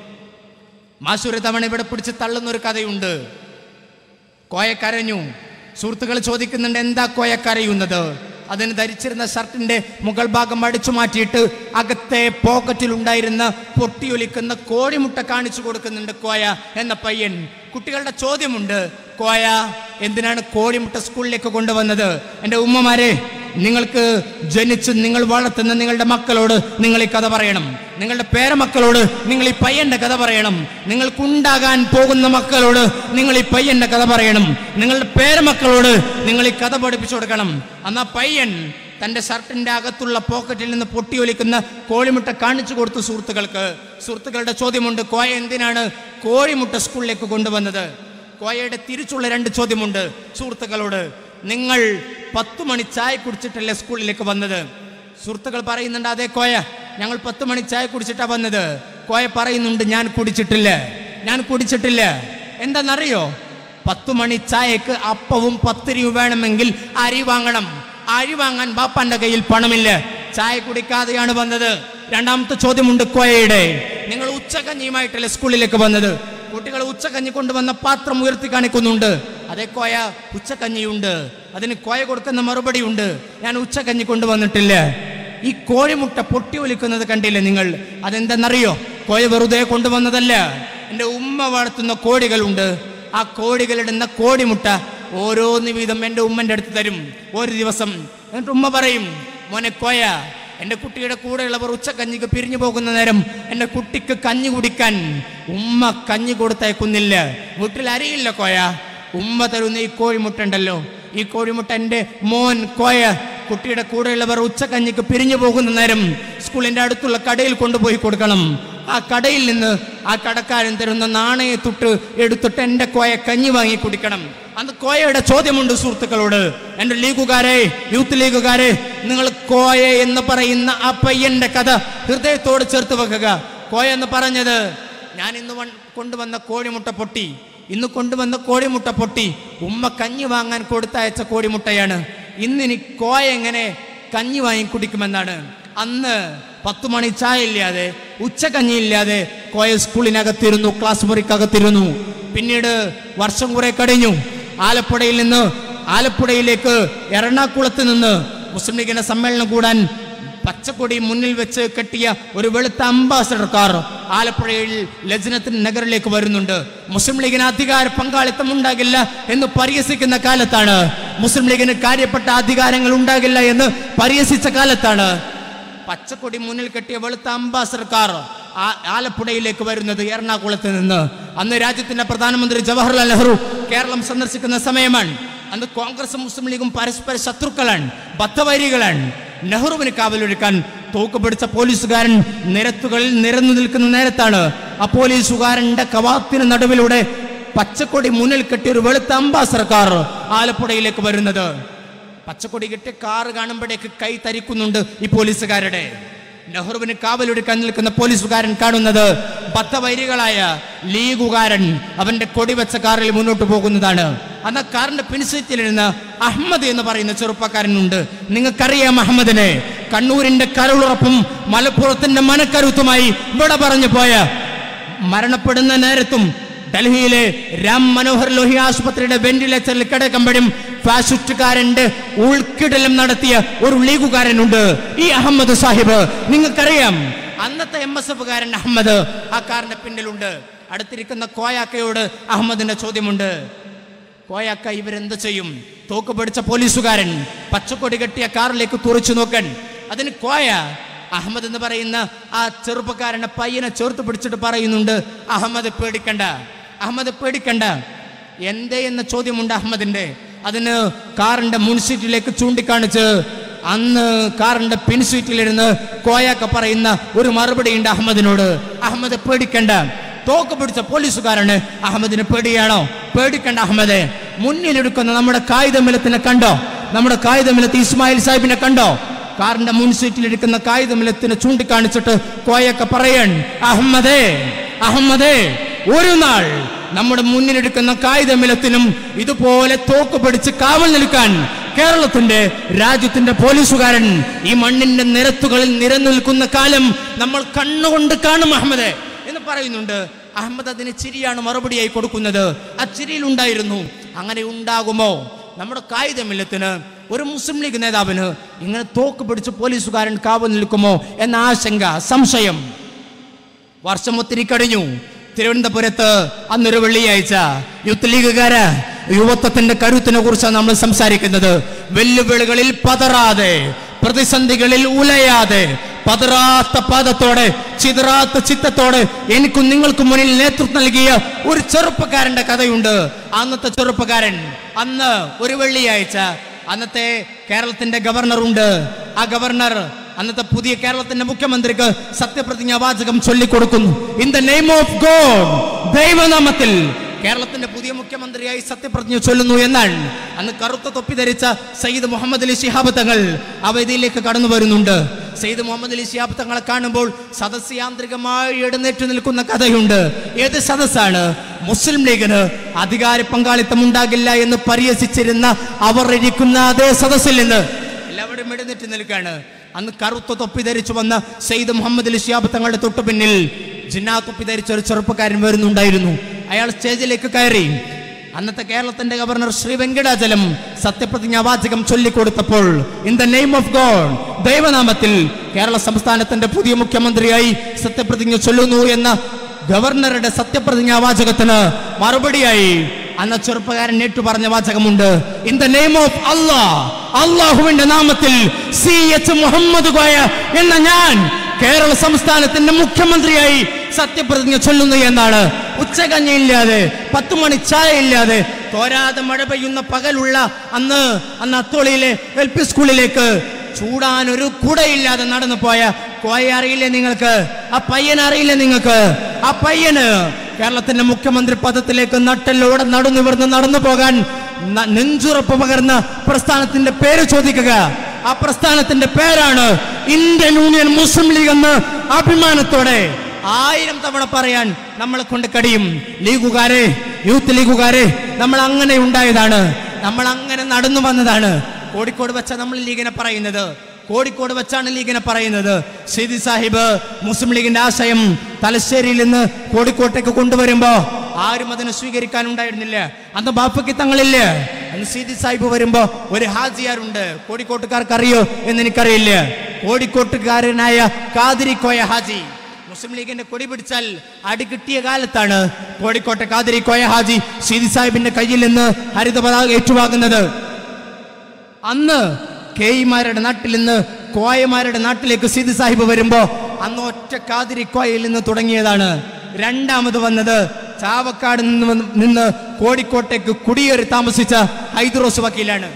മാസൂര് തവണ ഇവിടെ പിടിച്ച് തള്ളുന്ന ഒരു കഥയുണ്ട് കോയ കരഞ്ഞു സുഹൃത്തുക്കൾ ചോദിക്കുന്നുണ്ട് എന്താ കോയ കരയുന്നത് അതിന് ധരിച്ചിരുന്ന ഷർട്ടിന്റെ മുകൾ ഭാഗം അടിച്ചു മാറ്റിയിട്ട് അകത്തെ പോക്കറ്റിൽ ഉണ്ടായിരുന്ന പൊട്ടിയൊലിക്കുന്ന കോഴിമുട്ട കാണിച്ചു കൊടുക്കുന്നുണ്ട് കോയ എന്ന പയ്യൻ കുട്ടികളുടെ ചോദ്യമുണ്ട് കോയ എന്തിനാണ് കോഴിമുട്ട സ്കൂളിലേക്ക് കൊണ്ടുവന്നത് എൻ്റെ ഉമ്മമാരെ നിങ്ങൾക്ക് ജനിച്ച് നിങ്ങൾ വളർത്തുന്ന നിങ്ങളുടെ മക്കളോട് നിങ്ങൾ ഈ കഥ പറയണം നിങ്ങളുടെ പേരമക്കളോട് നിങ്ങൾ ഈ പയ്യന്റെ കഥ പറയണം നിങ്ങൾക്കുണ്ടാകാൻ പോകുന്ന മക്കളോട് നിങ്ങൾ ഈ പയ്യന്റെ കഥ പറയണം നിങ്ങളുടെ പേരമക്കളോട് നിങ്ങൾ ഈ കഥ പഠിപ്പിച്ചു കൊടുക്കണം അന്നാ പയ്യൻ തന്റെ ഷർട്ടിന്റെ അകത്തുള്ള പോക്കറ്റിൽ നിന്ന് പൊട്ടിയൊലിക്കുന്ന കോഴിമുട്ട കാണിച്ചു കൊടുത്തു സുഹൃത്തുക്കൾക്ക് സുഹൃത്തുക്കളുടെ ചോദ്യമുണ്ട് കോയ എന്തിനാണ് കോഴിമുട്ട സ്കൂളിലേക്ക് കൊണ്ടുവന്നത് കോയയുടെ തിരിച്ചുള്ള രണ്ട് ചോദ്യമുണ്ട് സുഹൃത്തുക്കളോട് നിങ്ങൾ പത്തു മണി ചായ കുടിച്ചിട്ടല്ലേ സ്കൂളിലേക്ക് വന്നത് സുഹൃത്തുക്കൾ പറയുന്നുണ്ട് അതേ കോയ ഞങ്ങൾ പത്ത് മണി ചായ കുടിച്ചിട്ടാ വന്നത് കോയ പറയുന്നുണ്ട് ഞാൻ കുടിച്ചിട്ടില്ല ഞാൻ കുടിച്ചിട്ടില്ല എന്താണെന്നറിയോ പത്തു മണി ചായക്ക് അപ്പവും പത്തിരിയും വേണമെങ്കിൽ അരി വാങ്ങണം അരി വാങ്ങാൻ ബാപ്പാന്റെ കയ്യിൽ പണമില്ല ചായ കുടിക്കാതെയാണ് വന്നത് രണ്ടാമത്തെ ചോദ്യമുണ്ട് കോയയുടെ നിങ്ങൾ ഉച്ചകഞ്ഞിയുമായിട്ടല്ലേ സ്കൂളിലേക്ക് വന്നത് കുട്ടികൾ ഉച്ചക്കഞ്ഞി കൊണ്ടുവന്ന പാത്രം ഉയർത്തി കാണിക്കുന്നുണ്ട് അതേ കോയ ഉച്ചക്കഞ്ഞിയുണ്ട് അതിന് കോയ കൊടുക്കുന്ന മറുപടി ഉണ്ട് ഞാൻ ഉച്ചക്കഞ്ഞി കൊണ്ടുവന്നിട്ടില്ല ഈ കോഴിമുട്ട പൊട്ടി ഒലിക്കുന്നത് കണ്ടില്ലേ നിങ്ങൾ അതെന്തെന്നറിയോ കോയ വെറുതെ കൊണ്ടുവന്നതല്ല എൻ്റെ ഉമ്മ വളർത്തുന്ന കോഴികളുണ്ട് ആ കോഴികളിടുന്ന കോഴിമുട്ട ഓരോന്ന് വീതം എൻ്റെ ഉമ്മൻ്റെ അടുത്ത് തരും ഒരു ദിവസം എന്നിട്ട് ഉമ്മ പറയും മോനെ കോയ എൻ്റെ കുട്ടിയുടെ കൂടെയുള്ളവർ ഉച്ചക്കഞ്ഞിക്ക് പിരിഞ്ഞു പോകുന്ന നേരം എൻ്റെ കുട്ടിക്ക് കഞ്ഞി കുടിക്കാൻ ഉമ്മ കഞ്ഞി കൊടുത്തയക്കുന്നില്ല വീട്ടിൽ അരിയില്ല കോയ ഉമ്മ തരുന്ന ഈ കോഴിമുട്ട ഉണ്ടല്ലോ ഈ കോഴിമുട്ട എൻ്റെ മോൻ കോയ കുട്ടിയുടെ കൂടെയുള്ളവർ ഉച്ചക്കഞ്ഞിക്ക് പിരിഞ്ഞു പോകുന്ന നേരം സ്കൂളിൻ്റെ അടുത്തുള്ള കടയിൽ കൊണ്ടുപോയി കൊടുക്കണം ആ കടയിൽ നിന്ന് ആ കടക്കാരൻ തരുന്ന നാണയത്തുട്ട് എടുത്തിട്ട് എൻ്റെ കോയ കഞ്ഞി വാങ്ങി കുടിക്കണം അന്ന് കോയയുടെ ചോദ്യമുണ്ട് സുഹൃത്തുക്കളോട് എൻ്റെ ലീഗുകാരെ യൂത്ത് ലീഗുകാരെ നിങ്ങൾ കോയ എന്ന് പറയുന്ന ആ പയ്യന്റെ കഥ ഹൃദയത്തോട് ചേർത്ത് വെക്കുക കോയ എന്ന് പറഞ്ഞത് ഞാൻ ഇന്ന് വൺ- കൊണ്ടുവന്ന കോഴിമുട്ട പൊട്ടി ഇന്ന് കൊണ്ടുവന്ന കോഴിമുട്ട പൊട്ടി ഉമ്മ കഞ്ഞി വാങ്ങാൻ കൊടുത്തയച്ച കോഴിമുട്ടയാണ് ഇന്നിനി കോയ എങ്ങനെ കഞ്ഞി വാങ്ങി കുടിക്കുമെന്നാണ് അന്ന് പത്തു മണി ചായ ഇല്ലാതെ ഉച്ചക്കഞ്ഞി ഇല്ലാതെ കോയ സ്കൂളിനകത്തിരുന്നു ക്ലാസ് മുറിക്കകത്തിരുന്നു പിന്നീട് വർഷം കുറെ കഴിഞ്ഞു ആലപ്പുഴയിൽ നിന്ന് ആലപ്പുഴയിലേക്ക് എറണാകുളത്ത് നിന്ന് മുസ്ലിം ലീഗിന്റെ സമ്മേളനം കൂടാൻ പച്ചക്കൊടി മുന്നിൽ വെച്ച് കെട്ടിയ ഒരു വെളുത്ത അംബാസഡർ കാർ ആലപ്പുഴയിൽ ലജ്നത്തിന് നഗറിലേക്ക് വരുന്നുണ്ട് മുസ്ലിം ലീഗിന് അധികാര പങ്കാളിത്തം ഉണ്ടാകില്ല എന്ന് പരിഹസിക്കുന്ന കാലത്താണ് മുസ്ലിം ലീഗിന് കാര്യപ്പെട്ട അധികാരങ്ങൾ ഉണ്ടാകില്ല എന്ന് പരിഹസിച്ച കാലത്താണ് പച്ചക്കൊടി മുന്നിൽ കെട്ടിയ വെളുത്ത അംബാസഡർ കാർ ആ- ആലപ്പുഴയിലേക്ക് വരുന്നത് എറണാകുളത്ത് നിന്ന് അന്ന് രാജ്യത്തിന്റെ പ്രധാനമന്ത്രി ജവഹർലാൽ നെഹ്റു കേരളം സന്ദർശിക്കുന്ന സമയമാണ് അന്ന് കോൺഗ്രസും മുസ്ലിം ലീഗും പരസ്പര ശത്രുക്കളാണ് ബദ്ധവൈരികളാണ് നെഹ്റുവിന് കാവലൊരുക്കാൻ തോക്ക് പിടിച്ച പോലീസുകാരൻ നിരത്തുകളിൽ നിരന്നു നിൽക്കുന്ന നേരത്താണ് ആ പോലീസുകാരന്റെ കവാത്തിന് നടുവിലൂടെ പച്ചക്കൊടി മുന്നിൽ കെട്ടിയ ഒരു വെളുത്ത അംബാസഡർ കാർ ആലപ്പുഴയിലേക്ക് വരുന്നത് പച്ചക്കൊടി കെട്ടിയ കാറ് കാണുമ്പോഴേക്ക് കൈ തരിക്കുന്നുണ്ട് ഈ പോലീസുകാരുടെ നെഹ്റുവിന് കാവലെടുക്കാൻ നിൽക്കുന്ന പോലീസുകാരൻ കാണുന്നത് ബദ്ധവൈരികളായ ലീഗുകാരൻ അവന്റെ കൊടി വെച്ച കാറിൽ മുന്നോട്ട് പോകുന്നതാണ് അന്ന് ആ കാറിന്റെ പിൻസീറ്റിലിരുന്ന് അഹമ്മദ് എന്ന് പറയുന്ന ചെറുപ്പക്കാരനുണ്ട് നിങ്ങൾക്കറിയാം അഹമ്മദിനെ കണ്ണൂരിന്റെ കരളുറപ്പും മലപ്പുറത്തിന്റെ മനക്കരുത്തുമായി ഇവിടെ പറഞ്ഞു പോയ മരണപ്പെടുന്ന നേരത്തും ഡൽഹിയിലെ രാം മനോഹർ ലോഹി ആശുപത്രിയുടെ വെന്റിലേറ്ററിൽ കിടക്കുമ്പോഴും ഫാസിസ്റ്റുകാരന്റെ ഉൾക്കിടലം നടത്തിയ ഒരു ലീഗുകാരനുണ്ട് ഈ അഹമ്മദ് സാഹിബ് നിങ്ങൾക്കറിയാം അന്നത്തെ എം എസ് എഫുകാരൻ അഹമ്മദ് ആ കാറിന്റെ പിന്നിലുണ്ട് അടുത്തിരിക്കുന്ന കോയാക്കയോട് അഹമ്മദിന്റെ ചോദ്യമുണ്ട് കോയാക്ക ഇവരെന്ത് ചെയ്യും തോക്ക് പിടിച്ച പോലീസുകാരൻ പച്ചക്കൊടി കെട്ടിയ കാറിലേക്ക് തുറച്ചു നോക്കാൻ അതിന് കോയ അഹമ്മദ് എന്ന് പറയുന്ന ആ ചെറുപ്പക്കാരന്റെ പയ്യനെ ചേർത്ത് പിടിച്ചിട്ട് പറയുന്നുണ്ട് അഹമ്മദ് പേടിക്കണ്ട അഹമ്മദ് പേടിക്കണ്ട എന്തേ എന്ന ചോദ്യമുണ്ട് അഹമ്മദിന്റെ അതിന് കാറിന്റെ മുൻസീറ്റിലേക്ക് ചൂണ്ടിക്കാണിച്ച് അന്ന് കാറിന്റെ പിൻസീറ്റിലിരുന്ന് കോയാക്ക പറയുന്ന ഒരു മറുപടി ഉണ്ട് അഹമ്മദിനോട് അഹമ്മദ് പേടിക്കണ്ട തോക്ക് പിടിച്ച പോലീസുകാരന് അഹമ്മദിന് പേടിയാണോ പേടിക്കണ്ട അഹമ്മദ് മുന്നിലെടുക്കുന്ന നമ്മുടെ കായികമിലത്തിനെ കണ്ടോ നമ്മുടെ കായികമിലത്ത് ഇസ്മായിൽ സാഹിബിനെ കണ്ടോ കാറിന്റെ മുൻ സീറ്റിലിരിക്കുന്ന കായികമിലത്തിനെ ചൂണ്ടിക്കാണിച്ചിട്ട് കോയൊക്കെ പറയൺ അഹമ്മദേ അഹമ്മദേ ഒരു നാൾ നമ്മുടെ മുന്നിലെടുക്കുന്ന കായികമിലത്തിനും ഇതുപോലെ തോക്ക് പിടിച്ച് കാവൽ നിൽക്കാൻ കേരളത്തിന്റെ രാജ്യത്തിന്റെ പോലീസുകാരൻ ഈ മണ്ണിന്റെ നിരത്തുകളിൽ നിരന്നു നിൽക്കുന്ന കാലം നമ്മൾ കണ്ണുകൊണ്ട് കാണും അഹമ്മദേ എന്ന് പറയുന്നുണ്ട് അഹമ്മദ് അതിന് ചിരിയാണ് മറുപടിയായി കൊടുക്കുന്നത് ആ ചിരിയിൽ ഉണ്ടായിരുന്നു അങ്ങനെ ഉണ്ടാകുമോ നമ്മുടെ കായികമില്ലത്തിന് ഒരു മുസ്ലിം ലീഗ് നേതാവിന് ഇങ്ങനെ തോക്ക് പിടിച്ച് പോലീസുകാരൻ കാവൽ നിൽക്കുമോ എന്ന ആശങ്ക സംശയം വർഷം ഒത്തിരി കഴിഞ്ഞു തിരുവനന്തപുരത്ത് അന്നൊരു വെള്ളിയാഴ്ച യൂത്ത് ലീഗുകാര് യുവത്വത്തിന്റെ കരുത്തിനെ കുറിച്ചാണ് നമ്മൾ സംസാരിക്കുന്നത് വെല്ലുവിളികളിൽ പതറാതെ പ്രതിസന്ധികളിൽ ഉലയാതെ പതറാത്ത പാദത്തോടെ ചിതറാത്ത ചിത്തത്തോടെ എനിക്കും നിങ്ങൾക്കും മുന്നിൽ നേതൃത്വം നൽകിയ ഒരു ചെറുപ്പക്കാരന്റെ കഥയുണ്ട് അന്നത്തെ ചെറുപ്പക്കാരൻ അന്ന് ഒരു വെള്ളിയാഴ്ച അന്നത്തെ കേരളത്തിന്റെ ഗവർണറുണ്ട് ആ ഗവർണർ അന്നത്തെ പുതിയ കേരളത്തിന്റെ മുഖ്യമന്ത്രിക്ക് സത്യപ്രതിജ്ഞ വാചകം ചൊല്ലിക്കൊടുക്കുന്നു in the name of God ദൈവനാമത്തിൽ കേരളത്തിന്റെ പുതിയ മുഖ്യമന്ത്രിയായി സത്യപ്രതിജ്ഞ ചൊല്ലുന്നു എന്നാൽ അന്ന് കറുത്ത തൊപ്പി ധരിച്ച സയ്യിദ് മുഹമ്മദ് അലി ശിഹാബ് തങ്ങൾ ആ വേദിയിലേക്ക് കടന്നു വരുന്നുണ്ട് സയ്യിദ് മുഹമ്മദ് അലി ശിഹാബ് തങ്ങളെ കാണുമ്പോൾ സദസ് യാന്ത്രികമായി എഴുന്നേറ്റ് നിൽക്കുന്ന കഥയുണ്ട് ഏത് സദസ്സാണ് മുസ്ലിം ലീഗിന് അധികാര പങ്കാളിത്തം ഉണ്ടാകില്ല എന്ന് പരിഹസിച്ചിരുന്ന അവർ ഇരിക്കുന്ന അതേ സദസ്സിൽ നിന്ന് എല്ലാവരും എഴുന്നേറ്റ് നിൽക്കുകയാണ് അന്ന് കറുത്ത തൊപ്പി ധരിച്ചു വന്ന സെയ്ദ് മുഹമ്മദ് അലി ഷിയാബ് തങ്ങളുടെ തൊട്ടു പിന്നിൽ ജിന്നാ തൊപ്പി ധരിച്ച ഒരു ചെറുപ്പക്കാരൻ വരുന്നുണ്ടായിരുന്നു അയാൾ സ്റ്റേജിലേക്ക് കയറി അന്നത്തെ കേരളത്തിന്റെ ഗവർണർ ശ്രീ വെങ്കടാചലം സത്യപ്രതിജ്ഞാ വാചകം ചൊല്ലിക്കൊടുത്തപ്പോൾ in the name of God ദൈവനാമത്തിൽ കേരള സംസ്ഥാനത്തിന്റെ പുതിയ മുഖ്യമന്ത്രിയായി സത്യപ്രതിജ്ഞ ചൊല്ലുന്നു എന്ന ഗവർണറുടെ സത്യപ്രതിജ്ഞാ വാചകത്തിന് മറുപടിയായി അന്ന ചെറുപ്പക്കാരൻ ഏറ്റു പറഞ്ഞ വാചകമുണ്ട് in the name of Allah അള്ളാഹുവിന്റെ നാമത്തിൽ സി എച്ച് മുഹമ്മദ് കോയ എന്ന ഞാൻ കേരള സംസ്ഥാനത്തിന്റെ മുഖ്യമന്ത്രിയായി സത്യപ്രതിജ്ഞ ചൊല്ലുന്നു എന്നാണ് ഉച്ചകഞ്ഞില്ലാതെ പത്തു മണി ചായ ഇല്ലാതെ തോരാതെ മഴ പെയ്യുന്ന പകലുള്ള അന്ന് അന്ന് അത്തോളിയിലെ എൽ പി സ്കൂളിലേക്ക് ചൂടാൻ ഒരു കുടയില്ലാതെ നടന്നു പോയ കോയ അറിയില്ലേ നിങ്ങൾക്ക് ആ പയ്യൻ അറിയില്ലേ നിങ്ങൾക്ക് ആ പയ്യന് കേരളത്തിന്റെ മുഖ്യമന്ത്രി പദത്തിലേക്ക് നട്ടലോടെ നടന്നിവിടുന്ന് നടന്നു പോകാൻ ന- നെഞ്ചുറപ്പ് പകർന്ന പ്രസ്ഥാനത്തിന്റെ പേര് ചോദിക്കുക ആ പ്രസ്ഥാനത്തിന്റെ പേരാണ് ഇന്ത്യൻ യൂണിയൻ മുസ്ലിം ലീഗ് എന്ന് അഭിമാനത്തോടെ ആയിരം തവണ പറയാൻ നമ്മളെ കൊണ്ട് കഴിയും ലീഗുകാരെ യൂത്ത് ലീഗുകാരെ നമ്മൾ അങ്ങനെ ഉണ്ടായതാണ് നമ്മൾ അങ്ങനെ നടന്നു വന്നതാണ് കോഴിക്കോട് വെച്ച നമ്മൾ ലീഗിനെ പറയുന്നത് കോഴിക്കോട് വെച്ചാണ് ലീഗിനെ പറയുന്നത് സീതി സാഹിബ് മുസ്ലിം ലീഗിന്റെ ആശയം തലശ്ശേരിയിൽ നിന്ന് കോഴിക്കോട്ടേക്ക് കൊണ്ടുവരുമ്പോ ആരും അതിനെ സ്വീകരിക്കാനുണ്ടായിരുന്നില്ല അന്ന് ബാപ്പയ്ക്ക് തങ്ങളില്ല അന്ന് സീതി സാഹിബ് വരുമ്പോ ഒരു ഹാജിയാരുണ്ട് കോഴിക്കോട്ടുകാർക്ക് അറിയോ എന്ന് എനിക്കറിയില്ല കോഴിക്കോട്ടുകാരനായ കാതിരിക്കോയ ഹാജി മുസ്ലിം ലീഗിന്റെ കൊടി പിടിച്ചാൽ അടി കിട്ടിയ കാലത്താണ് കോഴിക്കോട്ടെ കാതിരി കോയ ഹാജി സീതി സാഹിബിന്റെ കയ്യിൽ നിന്ന് ഹരിത പതാക ഏറ്റുവാങ്ങുന്നത് അന്ന് കേയിമാരുടെ നാട്ടിൽ നിന്ന് കോയമാരുടെ നാട്ടിലേക്ക് സീതി സാഹിബ് വരുമ്പോ അന്ന് ഒറ്റ കാതിരി കോയയിൽ നിന്ന് തുടങ്ങിയതാണ് രണ്ടാമത് വന്നത് ചാവക്കാട് നിന്ന് വന്ന് നിന്ന് കോഴിക്കോട്ടേക്ക് കുടിയേറി താമസിച്ച ഹൈദ്രോസ് വക്കീലാണ്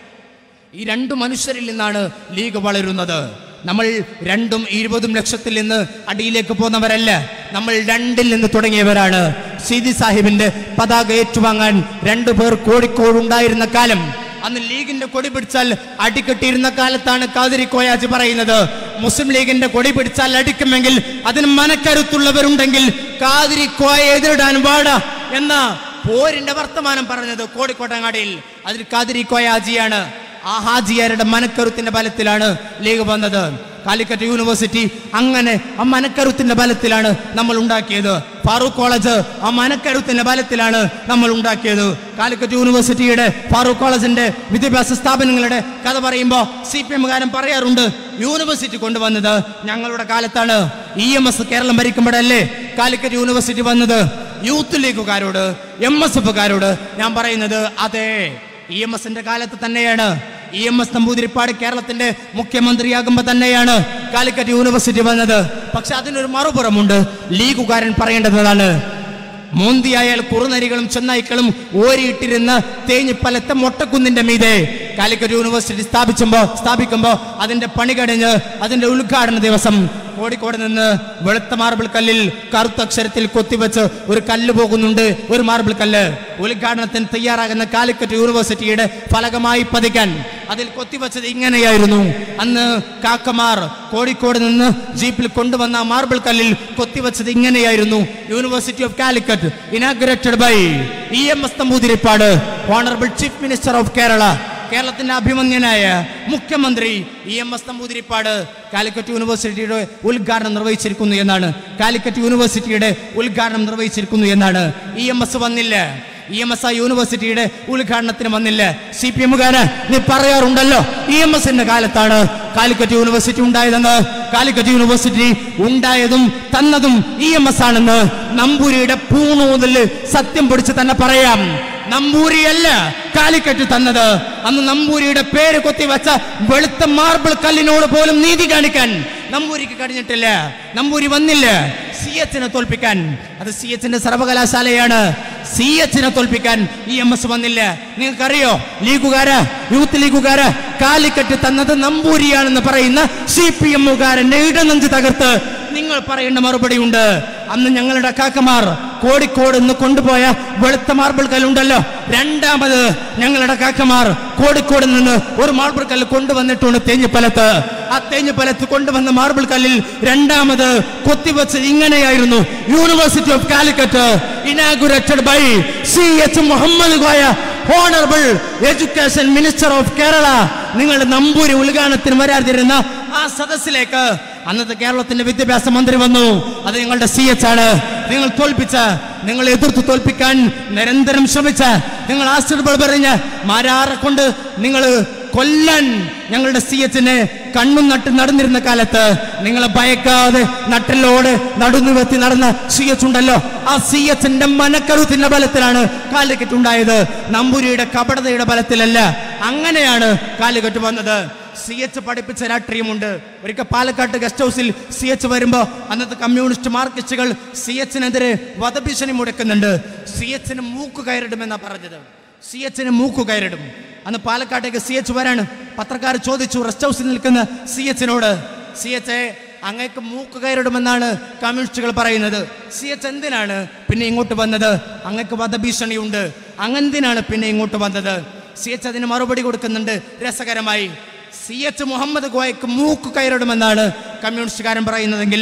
ഈ രണ്ടു മനുഷ്യരിൽ നിന്നാണ് ലീഗ് വളരുന്നത് നമ്മൾ രണ്ടും ഇരുപതും ലക്ഷത്തിൽ നിന്ന് അടിയിലേക്ക് പോന്നവരല്ല നമ്മൾ രണ്ടിൽ നിന്ന് തുടങ്ങിയവരാണ് സീതി സാഹിബിന്റെ പതാക ഏറ്റുവാങ്ങാൻ രണ്ടു പേർ കോഴിക്കോട് ഉണ്ടായിരുന്ന കാലം അന്ന് ലീഗിന്റെ കൊടി പിടിച്ചാൽ അടിക്കെട്ടിയിരുന്ന കാലത്താണ് കാതിരി കോയാജി പറയുന്നത് മുസ്ലിം ലീഗിന്റെ കൊടി പിടിച്ചാൽ അടിക്കുമെങ്കിൽ അതിന് മനക്കരുത്തുള്ളവരുണ്ടെങ്കിൽ കാതിരി കോയ എതിരിടാൻ പാട എന്ന പോരിന്റെ വർത്തമാനം പറഞ്ഞത് കോഴിക്കോട്ടങ്ങാടിയിൽ അതിൽ കാതിരി കോയ ഹാജിയാണ് ആ ഹാജിയാരുടെ മനക്കരുത്തിന്റെ ബലത്തിലാണ് ലീഗ് വന്നത് കാലിക്കറ്റ് യൂണിവേഴ്സിറ്റി അങ്ങനെ ആ മനക്കരുത്തിന്റെ ബലത്തിലാണ് നമ്മൾ ഉണ്ടാക്കിയത് ഫാറൂഖ് കോളേജ് ആ മനക്കരുത്തിന്റെ ബലത്തിലാണ് നമ്മൾ ഉണ്ടാക്കിയത് കാലിക്കറ്റ് യൂണിവേഴ്സിറ്റിയുടെ ഫാറൂഖ് കോളേജിന്റെ വിദ്യാഭ്യാസ സ്ഥാപനങ്ങളുടെ കഥ പറയുമ്പോൾ സി പി എമ്മുകാരൻ പറയാറുണ്ട് യൂണിവേഴ്സിറ്റി കൊണ്ടുവന്നത് ഞങ്ങളുടെ കാലത്താണ് ഇ എം എസ് കേരളം ഭരിക്കുമ്പോഴല്ലേ കാലിക്കറ്റ് യൂണിവേഴ്സിറ്റി വന്നത് യൂത്ത് ലീഗുകാരോട് എം എസ് എഫുകാരോട് ഞാൻ പറയുന്നത് അതെ ഇ എം എസിന്റെ കാലത്ത് തന്നെയാണ് ഇ എം എസ് നമ്പൂതിരിപ്പാട് കേരളത്തിന്റെ മുഖ്യമന്ത്രിയാകുമ്പോൾ തന്നെയാണ് കാലിക്കറ്റ് യൂണിവേഴ്സിറ്റി വന്നത് പക്ഷെ അതിനൊരു മറുപുറമുണ്ട് ലീഗുകാരൻ പറയേണ്ടതാണ് മോന്തിയായാൽ കുറുനരികളും ചെന്നായ്ക്കളും ഓരിയിട്ടിരുന്ന തേഞ്ഞിപ്പലത്തെ മൊട്ടക്കുന്നിന്റെ മീതെ കാലിക്കറ്റ് യൂണിവേഴ്സിറ്റി സ്ഥാപിച്ചുമ്പോ സ്ഥാപിക്കുമ്പോ അതിന്റെ പണി കഴിഞ്ഞ് അതിന്റെ ഉദ്ഘാടന ദിവസം കോഴിക്കോട് നിന്ന് വെളുത്ത മാർബിൾ കല്ലിൽ കറുത്ത അക്ഷരത്തിൽ കൊത്തിവെച്ച് ഒരു കല്ല് പോകുന്നുണ്ട് ഒരു മാർബിൾ കല്ല് ഉദ്ഘാടനത്തിന് തയ്യാറാകുന്ന കാലിക്കറ്റ് യൂണിവേഴ്സിറ്റിയുടെ ഫലകമായി പതിക്കാൻ അതിൽ കൊത്തിവെച്ചത് ഇങ്ങനെയായിരുന്നു അന്ന് കാക്കമാർ കോഴിക്കോട് നിന്ന് ജീപ്പിൽ കൊണ്ടുവന്ന ആ മാർബിൾ കല്ലിൽ കൊത്തിവെച്ചത് ഇങ്ങനെയായിരുന്നു university of Calicut inaugurated by E M S Namboodiripad honourable chief minister of Kerala കേരളത്തിന്റെ അഭിമന്യനായ മുഖ്യമന്ത്രി ഇ എം എസ് നമ്പൂതിരിപ്പാട് കാലിക്കറ്റ് യൂണിവേഴ്സിറ്റിയുടെ ഉദ്ഘാടനം നിർവഹിച്ചിരിക്കുന്നു എന്നാണ് കാലിക്കറ്റ് യൂണിവേഴ്സിറ്റിയുടെ ഉദ്ഘാടനം നിർവഹിച്ചിരിക്കുന്നു എന്നാണ് ഇ എം എസ് വന്നില്ല ഇ എം എസ് ആ യൂണിവേഴ്സിറ്റിയുടെ ഉദ്ഘാടനത്തിന് വന്നില്ല സി പി എമ്മുകാര് നീ പറയാറുണ്ടല്ലോ ഇ എം എസിന്റെ കാലത്താണ് കാലിക്കറ്റ് യൂണിവേഴ്സിറ്റി ഉണ്ടായതെന്ന് കാലിക്കറ്റ് യൂണിവേഴ്സിറ്റി ഉണ്ടായതും തന്നതും ഇ എം എസ് ആണെന്ന് നമ്പൂരിയുടെ പൂണൂതൽ സത്യം പിടിച്ച് തന്നെ പറയാം നമ്പൂരിയല്ല കാലിക്കറ്റ് തന്നത് അന്ന് നമ്പൂരിയുടെ പേര് കൊത്തിവെച്ച വെളുത്ത മാർബിൾ കല്ലിനോട് പോലും നീതി കാണിക്കാൻ നമ്പൂരിക്ക് കഴിഞ്ഞിട്ടില്ല നമ്പൂരി വന്നില്ല സി എച്ചിനെ തോൽപ്പിക്കാൻ അത് സി എച്ചിന്റെ സർവകലാശാലയാണ് സി എച്ചിനെ തോൽപ്പിക്കാൻ ഇ എം എസ് വന്നില്ല നിങ്ങൾക്കറിയോ ലീഗുകാര് യൂത്ത് ലീഗുകാര് കാലിക്കറ്റ് തന്നത് നമ്പൂരിയാണെന്ന് പറയുന്ന സി പി എമ്മുകാരന്റെ ഇടനെഞ്ച് തകർത്ത് നിങ്ങൾ പറയേണ്ട മറുപടി ഉണ്ട് അന്ന് ഞങ്ങളുടെ കാക്കമാർ കോഴിക്കോട് നിന്ന് കൊണ്ടുപോയ വെളുത്ത മാർബിൾ കല്ലുണ്ടല്ലോ രണ്ടാമത് ഞങ്ങളുടെ കാക്കമാർ കോഴിക്കോട് നിന്ന് ഒരു മാർബിൾ കല്ല് കൊണ്ടുവന്നിട്ടുണ്ട് തേഞ്ഞിപ്പലത്ത് ആ തേഞ്ഞിപ്പലത്ത് കൊണ്ടുവന്ന മാർബിൾ കല്ലിൽ രണ്ടാമത് കൊത്തിവെച്ച് ഇങ്ങനെയായിരുന്നു university of Calicut inaugurated by C H Muhammad Koya honourable education minister of Kerala നിങ്ങളുടെ നമ്പൂരി ഉദ്ഘാടനത്തിന് വരാതിരുന്ന ആ സദസ്സിലേക്ക് അന്നത്തെ കേരളത്തിന്റെ വിദ്യാഭ്യാസ മന്ത്രി വന്നു അത് നിങ്ങളുടെ സി എച്ച് ആണ് നിങ്ങൾ തോൽപ്പിച്ച നിങ്ങൾ എതിർത്ത് തോൽപ്പിക്കാൻ നിരന്തരം ശ്രമിച്ച നിങ്ങൾ ആശ്ചര്യങ്ങൾ പറഞ്ഞ് മാരാറെ കൊണ്ട് നിങ്ങൾ കൊല്ലാൻ ഞങ്ങളുടെ സി എച്ചിനെ കണ്ണും നട്ട് നടന്നിരുന്ന കാലത്ത് നിങ്ങളെ ഭയക്കാതെ നട്ടലോട് നടുന്നുവെത്തി നടന്ന സി എച്ച് ഉണ്ടല്ലോ ആ സി എച്ചിന്റെ മനക്കരുത്തിന്റെ ബലത്തിലാണ് കാലിക്കറ്റ് ഉണ്ടായത് നമ്പൂരിയുടെ കപടതയുടെ ബലത്തിലല്ല അങ്ങനെയാണ് കാലിക്കറ്റ് വന്നത് സി എച്ച് പഠിപ്പിച്ച രാഷ്ട്രീയമുണ്ട് ഒരിക്കൽ പാലക്കാട്ട് ഗസ്റ്റ് ഹൗസിൽ സി എച്ച് വരുമ്പോൾ അന്നത്തെ കമ്മ്യൂണിസ്റ്റ് മാർക്സിസ്റ്റുകൾ സി എച്ചിനെതിരെ വധഭീഷണി മുടക്കുന്നുണ്ട് സി എച്ചിന് മൂക്ക് കയറിടുമെന്നാ പറഞ്ഞത് സി എച്ചിന് മൂക്ക് കയറിടും അന്ന് പാലക്കാട്ടേക്ക് സി എച്ച് വരാണ് പത്രക്കാർ ചോദിച്ചു റെസ്റ്റ് ഹൗസിൽ നിൽക്കുന്ന സി എച്ചിനോട് സി എച്ച് അങ്ങേക്ക് മൂക്ക് കയറിടുമെന്നാണ് കമ്മ്യൂണിസ്റ്റുകൾ പറയുന്നത് സി എച്ച് എന്തിനാണ് പിന്നെ ഇങ്ങോട്ട് വന്നത് അങ്ങക്ക് വധഭീഷണിയുണ്ട് അങ്ങെന്തിനാണ് പിന്നെ ഇങ്ങോട്ട് വന്നത് സി എച്ച് അതിന് മറുപടി കൊടുക്കുന്നുണ്ട് രസകരമായി സി എച്ച് മുഹമ്മദ് ഗോയക്ക് മൂക്ക് കയറിടുമെന്നാണ് കമ്മ്യൂണിസ്റ്റുകാരൻ പറയുന്നതെങ്കിൽ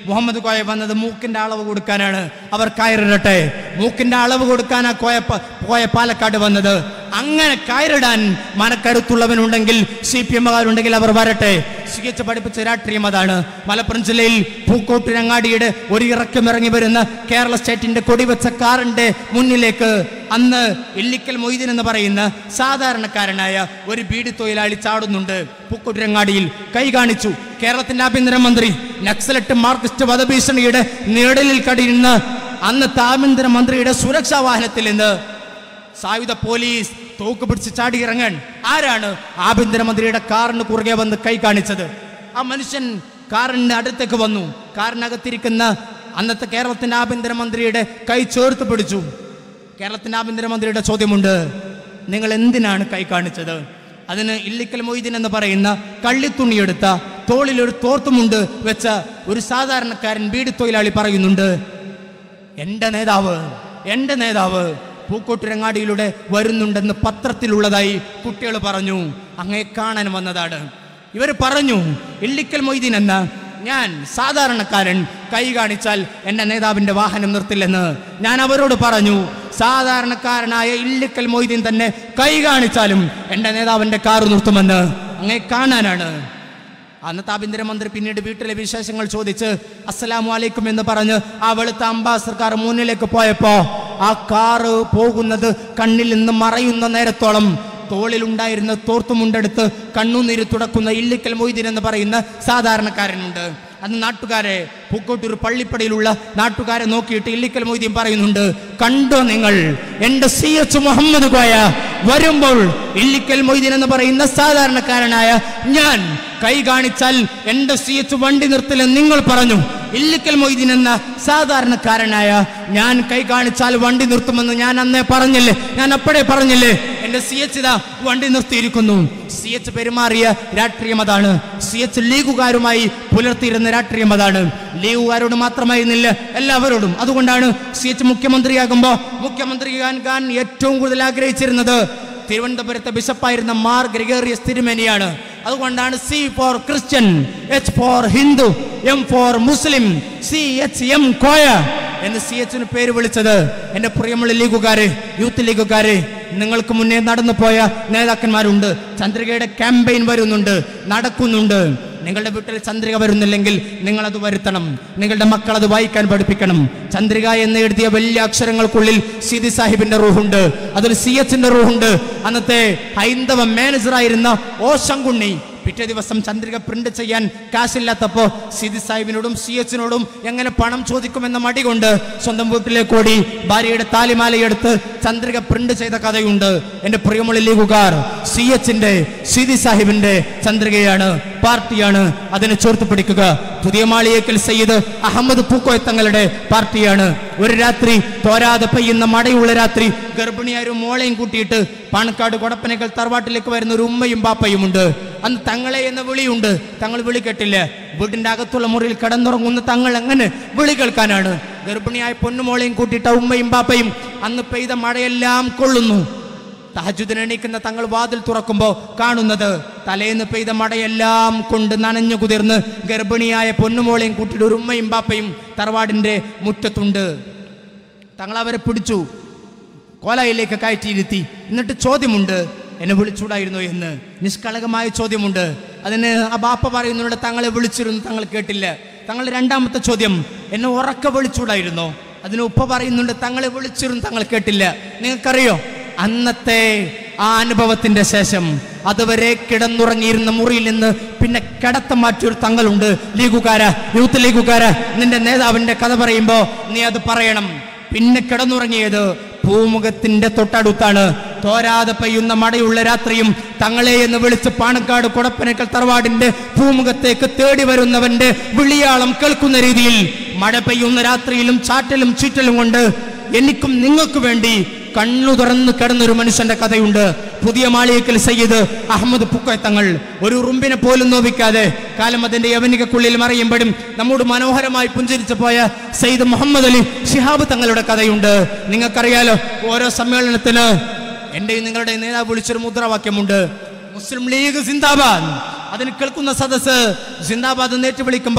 മുഹമ്മദ് കോയ വന്നത് മൂക്കിന്റെ അളവ് കൊടുക്കാനാണ് അവർ കയറിടട്ടെ മൂക്കിന്റെ അളവ് കൊടുക്കാനാ കോയ പ- കോയ പാലക്കാട് വന്നത് അങ്ങനെ കയറിടാൻ മനക്കരുത്തുള്ളവനുണ്ടെങ്കിൽ സി പി എമ്മുകാരുണ്ടെങ്കിൽ അവർ വരട്ടെ സ്വീകരിച്ച് പഠിപ്പിച്ച രാഷ്ട്രീയം അതാണ് മലപ്പുറം ജില്ലയിൽ പൂക്കോട്ടിരങ്ങാടിയുടെ ഒരു ഇറക്കമിറങ്ങി വരുന്ന കേരള സ്റ്റേറ്റിന്റെ കൊടിവെച്ച കാറിന്റെ മുന്നിലേക്ക് അന്ന് ഇല്ലിക്കൽ മൊയ്തീൻ എന്ന് പറയുന്ന സാധാരണക്കാരനായ ഒരു ബീഡി തൊഴിലാളി ചാടുന്നുണ്ട് പൂക്കോട്ടിരങ്ങാടിയിൽ കൈ കാണിച്ചു കേരളത്തിന്റെ ആഭ്യന്തരമന്ത്രി നക്സലറ്റ് മാർക്സിസ്റ്റ് വധഭീഷണിയുടെ നിഴലിൽ കടിയുന്ന അന്നത്തെ ആഭ്യന്തരമന്ത്രിയുടെ സുരക്ഷാ വാഹനത്തിൽ നിന്ന് സായുധ പോലീസ് തോക്ക് പിടിച്ച് ചാടി ഇറങ്ങാൻ ആരാണ് ആഭ്യന്തരമന്ത്രിയുടെ കാറിന് കുറുകെ വന്ന് കൈ കാണിച്ചത് ആ മനുഷ്യൻ കാറിന് അടുത്തേക്ക് വന്നു കാറിനകത്തിരിക്കുന്ന അന്നത്തെ കേരളത്തിന്റെ ആഭ്യന്തരമന്ത്രിയുടെ കൈ ചേർത്ത് പിടിച്ചു കേരളത്തിന്റെ ആഭ്യന്തരമന്ത്രിയുടെ ചോദ്യമുണ്ട് നിങ്ങൾ എന്തിനാണ് കൈ കാണിച്ചത് അതിന് ഇല്ലിക്കൽ മൊയ്തീൻ എന്ന് പറയുന്ന കള്ളിത്തുണിയെടുത്ത തോളിൽ ഒരു തോർത്തുമുണ്ട് വെച്ച ഒരു സാധാരണക്കാരൻ ബീഡി തൊഴിലാളി പറയുന്നുണ്ട് എന്റെ നേതാവ് എന്റെ നേതാവ് പൂക്കോട്ടുരങ്ങാടിയിലൂടെ വരുന്നുണ്ടെന്ന് പത്രത്തിലുള്ളതായി കുട്ടികൾ പറഞ്ഞു അങ്ങേ കാണാൻ വന്നതാണ് ഇവർ പറഞ്ഞു ഇല്ലിക്കൽ മൊയ്തീൻ എന്ന ഞാൻ സാധാരണക്കാരൻ കൈ കാണിച്ചാൽ എന്റെ നേതാവിന്റെ വാഹനം നിർത്തില്ലെന്ന് ഞാൻ അവരോട് പറഞ്ഞു സാധാരണക്കാരനായ ഇല്ലിക്കൽ മൊയ്തീൻ തന്നെ കൈ കാണിച്ചാലും എന്റെ നേതാവിന്റെ കാറ് നിർത്തുമെന്ന് അങ്ങേ കാണാനാണ് അന്നത്തെ ആഭ്യന്തരമന്ത്രി പിന്നീട് വീട്ടിലെ വിശേഷങ്ങൾ ചോദിച്ച് അസ്സലാമു അലൈക്കും എന്ന് പറഞ്ഞ് ആ വെളുത്ത അംബാസഡർ കാർ മുന്നിലേക്ക് പോയപ്പോ ആ കാറ് പോകുന്നത് കണ്ണിൽ നിന്ന് മറയുന്ന നേരത്തോളം തോളിലുണ്ടായിരുന്ന തോർത്തുമുണ്ടെടുത്ത് കണ്ണുനീര് തുടക്കുന്ന ഇല്ലിക്കൽ മൊയ്തീൻ എന്ന് പറയുന്ന സാധാരണക്കാരനുണ്ട് അന്ന് നാട്ടുകാരെ പൂക്കോട്ടൂർ പള്ളിപ്പടിയിലുള്ള നാട്ടുകാരെ നോക്കിയിട്ട് ഇല്ലിക്കൽ മൊയ്തീൻ പറയുന്നുണ്ട് കണ്ടോ നിങ്ങൾ എന്റെ സി എച്ച് മുഹമ്മദ് കോയ വരുമ്പോൾ ഇല്ലിക്കൽ മൊയ്തീൻ എന്ന് പറയുന്ന സാധാരണക്കാരനായ ഞാൻ കൈ കാണിച്ചാൽ എന്റെ സി എച്ച് വണ്ടി നിർത്തില്ലെന്ന് നിങ്ങൾ പറഞ്ഞു ഇല്ലിക്കൽ മൊയ്തീൻ എന്ന സാധാരണക്കാരനായ ഞാൻ കൈ കാണിച്ചാൽ വണ്ടി നിർത്തുമെന്ന് ഞാൻ അന്നേ പറഞ്ഞില്ലേ ഞാൻ അപ്പോഴേ പറഞ്ഞില്ലേ എന്റെ സി എച്ച് ഇതാ വണ്ടി നിർത്തിയിരിക്കുന്നു സി എച്ച് പെരുമാറിയ രാഷ്ട്രീയം അതാണ് സി എച്ച് ലീഗുകാരുമായി പുലർത്തിയിരുന്ന രാഷ്ട്രീയം അതാണ് ലീഗുകാരോട് മാത്രമായിരുന്നില്ല എല്ലാവരോടും അതുകൊണ്ടാണ് സി എച്ച് മുഖ്യമന്ത്രിയാകുമ്പോൾ മുഖ്യമന്ത്രിയാകാൻ ഏറ്റവും കൂടുതൽ ആഗ്രഹിച്ചിരുന്നത് തിരുവനന്തപുരത്തെ ബിഷപ്പായിരുന്ന മാർ ഗ്രിഗേറിയസ് തിരുമേനിയാണ് അതുകൊണ്ടാണ് C for Christian H for Hindu M for Muslim C H M Koya എന്ന് സി എച്ചിന് പേര് വിളിച്ചത് എന്റെ പ്രിയമുള്ള ലീഗുകാര് യൂത്ത് ലീഗുകാര് നിങ്ങൾക്ക് മുന്നേ നടന്നു പോയ നേതാക്കന്മാരുണ്ട് ചന്ദ്രികയുടെ ക്യാമ്പയിൻ വരുന്നുണ്ട് നടക്കുന്നുണ്ട് നിങ്ങളുടെ വീട്ടിൽ ചന്ദ്രിക വരുന്നില്ലെങ്കിൽ നിങ്ങൾ അത് വരുത്തണം നിങ്ങളുടെ മക്കൾ അത് വായിക്കാൻ പഠിപ്പിക്കണം ചന്ദ്രിക എന്ന് എഴുതിയ വലിയ അക്ഷരങ്ങൾക്കുള്ളിൽ സിദി സാഹിബിന്റെ റൂഹുണ്ട് അതിൽ സി എച്ചിന്റെ റൂഹുണ്ട് അന്നത്തെ ഹൈന്ദവ മാനേജറായിരുന്ന ഓ ശങ്കുണ്ണി പിറ്റേ ദിവസം ചന്ദ്രിക പ്രിന്റ് ചെയ്യാൻ കാശില്ലാത്തപ്പോ സിദി സാഹിബിനോടും സി എച്ചിനോടും എങ്ങനെ പണം ചോദിക്കുമെന്ന മടി കൊണ്ട് സ്വന്തം വീട്ടിലേക്ക് ഓടി ഭാര്യയുടെ താലിമാലയെടുത്ത് ചന്ദ്രിക പ്രിന്റ് ചെയ്ത കഥയുണ്ട് എന്റെ പ്രിയമുള്ള ലീഗുകാർ സി എച്ചിന്റെ സിദി സാഹിബിന്റെ ചന്ദ്രികയാണ് പാർട്ടിയാണ് അതിനെ ചേർത്ത് പിടിക്കുക പുതിയ മാളിയേക്കൽ സയ്യിദ് അഹമ്മദ് പൂക്കോയ തങ്ങളുടെ പാർട്ടിയാണ് ഒരു രാത്രി തോരാതെ പെയ്യുന്ന മഴയുള്ള രാത്രി ഗർഭിണിയായ ഒരു മോളെയും കൂട്ടിയിട്ട് പാണക്കാട് കൊടപ്പനകൾ തറവാട്ടിലേക്ക് വരുന്ന ഒരു ഉമ്മയും ബാപ്പയും ഉണ്ട് അന്ന് തങ്ങളെ എന്ന വിളിയുണ്ട് തങ്ങൾ വിളി കേട്ടില്ല വീടിന്റെ അകത്തുള്ള മുറിയിൽ കിടന്നുറങ്ങുന്ന തങ്ങൾ എങ്ങനെ വിളി കേൾക്കാനാണ് ഗർഭിണിയായ പൊന്നുമോളെയും കൂട്ടിയിട്ട് ആ ഉമ്മയും ബാപ്പയും അന്ന് പെയ്ത മഴയെല്ലാം കൊള്ളുന്നു തഹജുദിന് എണീക്കുന്ന തങ്ങൾ വാതിൽ തുറക്കുമ്പോൾ കാണുന്നത് തലേന്ന് പെയ്ത മഴയെല്ലാം കൊണ്ട് നനഞ്ഞു കുതിർന്ന് ഗർഭിണിയായ പൊന്നുമോളെയും കൂട്ടിയിട്ട് ഒരു ഉമ്മയും ബാപ്പയും തറവാടിന്റെ മുറ്റത്തുണ്ട് തങ്ങൾ അവരെ പിടിച്ചു കോലായിലേക്ക് കയറ്റിയിരുത്തി എന്നിട്ട് ചോദ്യമുണ്ട് എന്നെ വിളിച്ചൂടായിരുന്നോ എന്ന് നിഷ്കളങ്കമായ ചോദ്യമുണ്ട് അതിന് ആ ബാപ്പ പറയുന്നുണ്ട് തങ്ങളെ വിളിച്ചിരുന്നു തങ്ങൾ കേട്ടില്ല തങ്ങൾ രണ്ടാമത്തെ ചോദ്യം എന്നെ ഉറക്ക വിളിച്ചൂടായിരുന്നോ അതിന് ഉപ്പ പറയുന്നുണ്ട് തങ്ങളെ വിളിച്ചിരുന്നു തങ്ങൾ കേട്ടില്ല നിങ്ങൾക്കറിയോ അന്നത്തെ ആ അനുഭവത്തിന്റെ ശേഷം അതുവരെ കിടന്നുറങ്ങിയിരുന്ന മുറിയിൽ നിന്ന് പിന്നെ കിടത്തം മാറ്റിയൊരു തങ്ങളുണ്ട് ലീഗുകാര യൂത്ത് ലീഗുകാര നിന്റെ നേതാവിന്റെ കഥ പറയുമ്പോ നീ അത് പറയണം പിന്നെ കിടന്നുറങ്ങിയത് പൂമുഖത്തിന്റെ തൊട്ടടുത്താണ് തോരാതെ പെയ്യുന്ന മഴയുള്ള രാത്രിയും തങ്ങളെ എന്ന് വിളിച്ച് പാണക്കാട് കൊടപ്പനക്കൽ തറവാടിന്റെ പൂമുഖത്തേക്ക് തേടി വരുന്നവന്റെ വിളിയാളം കേൾക്കുന്ന രീതിയിൽ മഴ പെയ്യുന്ന രാത്രിയിലും ചാറ്റലും ചീറ്റലും കൊണ്ട് എനിക്കും നിങ്ങൾക്ക് വേണ്ടി കണ്ണു തുറന്ന് കിടന്നൊരു മനുഷ്യന്റെ കഥയുണ്ട് പുതിയ മാളിയേക്കൽ സയ്യിദ് അഹമ്മദ് പുക്കത്തങ്ങൾ ഒരു ഉറുമ്പിനെ പോലും നോവിക്കാതെ കാലം അതിന്റെ യവനികക്കുള്ളിൽ മറിയുമ്പോഴും നമ്മോട് മനോഹരമായി പുഞ്ചിരിച്ചു പോയ സയ്യിദ് മുഹമ്മദ് അലി ഷിഹാബ് തങ്ങളുടെ കഥയുണ്ട് നിങ്ങൾക്കറിയാലോ ഓരോ സമ്മേളനത്തിന് എന്റെയും നിങ്ങളുടെ നേതാവ് വിളിച്ചൊരു മുദ്രാവാക്യമുണ്ട് മുസ്ലിം ലീഗ് സിന്ദാബാദ് അതിന് കേൾക്കുന്ന സദസ് സിന്ദാബാദ് നേറ്റു വിളിക്കുമ്പോ